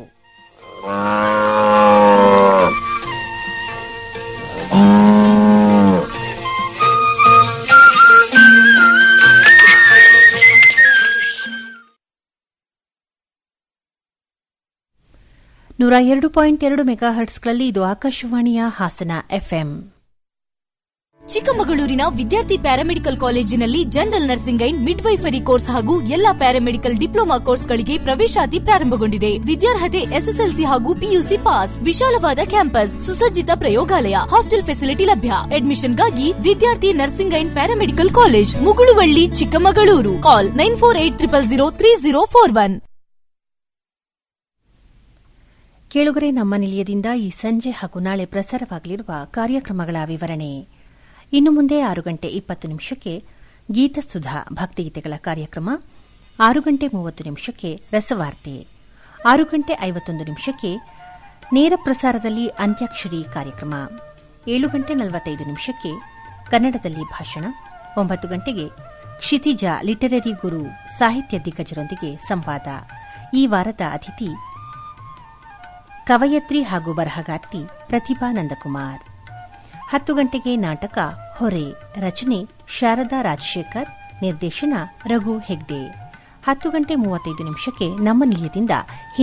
ನೂರ ಎರಡು ಪಾಯಿಂಟ್ ಎರಡು ಮೆಗಾಹರ್ಟ್ಸ್ಗಳಲ್ಲಿ ಇದು ಆಕಾಶವಾಣಿಯ ಹಾಸನ ಎಫ್ಎಂ ಚಿಕ್ಕಮಗಳೂರಿನ ವಿದ್ಯಾರ್ಥಿ ಪ್ಯಾರಾಮೆಡಿಕಲ್ ಕಾಲೇಜಿನಲ್ಲಿ general nursing and midwifery course ಹಾಗೂ ಎಲ್ಲಾ ಪ್ಯಾರಾಮೆಡಿಕಲ್ ಡಿಪ್ಲೊಮಾ ಕೋರ್ಸ್ಗಳಿಗೆ ಪ್ರವೇಶಾತಿ ಪ್ರಾರಂಭಗೊಂಡಿದೆ ವಿದ್ಯಾರ್ಹತೆ ಎಸ್ಎಸ್ಎಲ್ಸಿ ಹಾಗೂ ಪಿಯುಸಿ ಪಾಸ್ ವಿಶಾಲವಾದ ಕ್ಯಾಂಪಸ್ ಸುಸಜ್ಜಿತ ಪ್ರಯೋಗಾಲಯ ಹಾಸ್ಟೆಲ್ ಫೆಸಿಲಿಟಿ ಲಭ್ಯ ಅಡ್ಮಿಷನ್ಗಾಗಿ ವಿದ್ಯಾರ್ಥಿ nursing and paramedical college Muguluvalli Chikkamagaluru call nine four eight triple zero three zero four one ಕೇಳುಗರೆ ನಮ್ಮ ನಿಲಯದಿಂದ ಈ ಸಂಜೆ ಹಾಗೂ ನಾಳೆ ಪ್ರಸಾರವಾಗಲಿರುವ ಕಾರ್ಯಕ್ರಮಗಳ ವಿವರಣೆ ಇನ್ನು ಮುಂದೆ ಆರು ಗಂಟೆ ಇಪ್ಪತ್ತು ನಿಮಿಷಕ್ಕೆ ಗೀತಸುಧಾ ಭಕ್ತಿಗೀತೆಗಳ ಕಾರ್ಯಕ್ರಮ ಆರು ಗಂಟೆ ಮೂವತ್ತು ನಿಮಿಷಕ್ಕೆ ರಸವಾರ್ತೆ ಆರು ಗಂಟೆ ಐವತ್ತೊಂದು ನಿಮಿಷಕ್ಕೆ ನೇರ ಪ್ರಸಾರದಲ್ಲಿ ಅಂತ್ಯಾಕ್ಷರಿ ಕಾರ್ಯಕ್ರಮ ಏಳು ಗಂಟೆ ನಲವತ್ತೈದು ನಿಮಿಷಕ್ಕೆ ಕನ್ನಡದಲ್ಲಿ ಭಾಷಣ ಒಂಬತ್ತು ಗಂಟೆಗೆ ಕ್ಷಿತಿಜ ಲಿಟರರಿ ಗುರು ಸಾಹಿತ್ಯ ದಿಗ್ಗಜರೊಂದಿಗೆ ಸಂವಾದ ಈ ವಾರದ ಅತಿಥಿ ಕವಯತ್ರಿ ಹಾಗೂ ಬರಹಗಾರ್ತಿ ಪ್ರತಿಭಾ ನಂದಕುಮಾರ್ ಹತ್ತು ಗಂಟೆಗೆ ನಾಟಕ ಹೊರೆ ರಚನೆ ಶಾರದಾ ರಾಜಶೇಖರ್ ನಿರ್ದೇಶನ ರಘು ಹೆಗ್ಡೆ ಹತ್ತು ಗಂಟೆ ಮೂವತ್ತೈದು ನಿಮಿಷಕ್ಕೆ ನಮ್ಮ ನಿಲಯದಿಂದ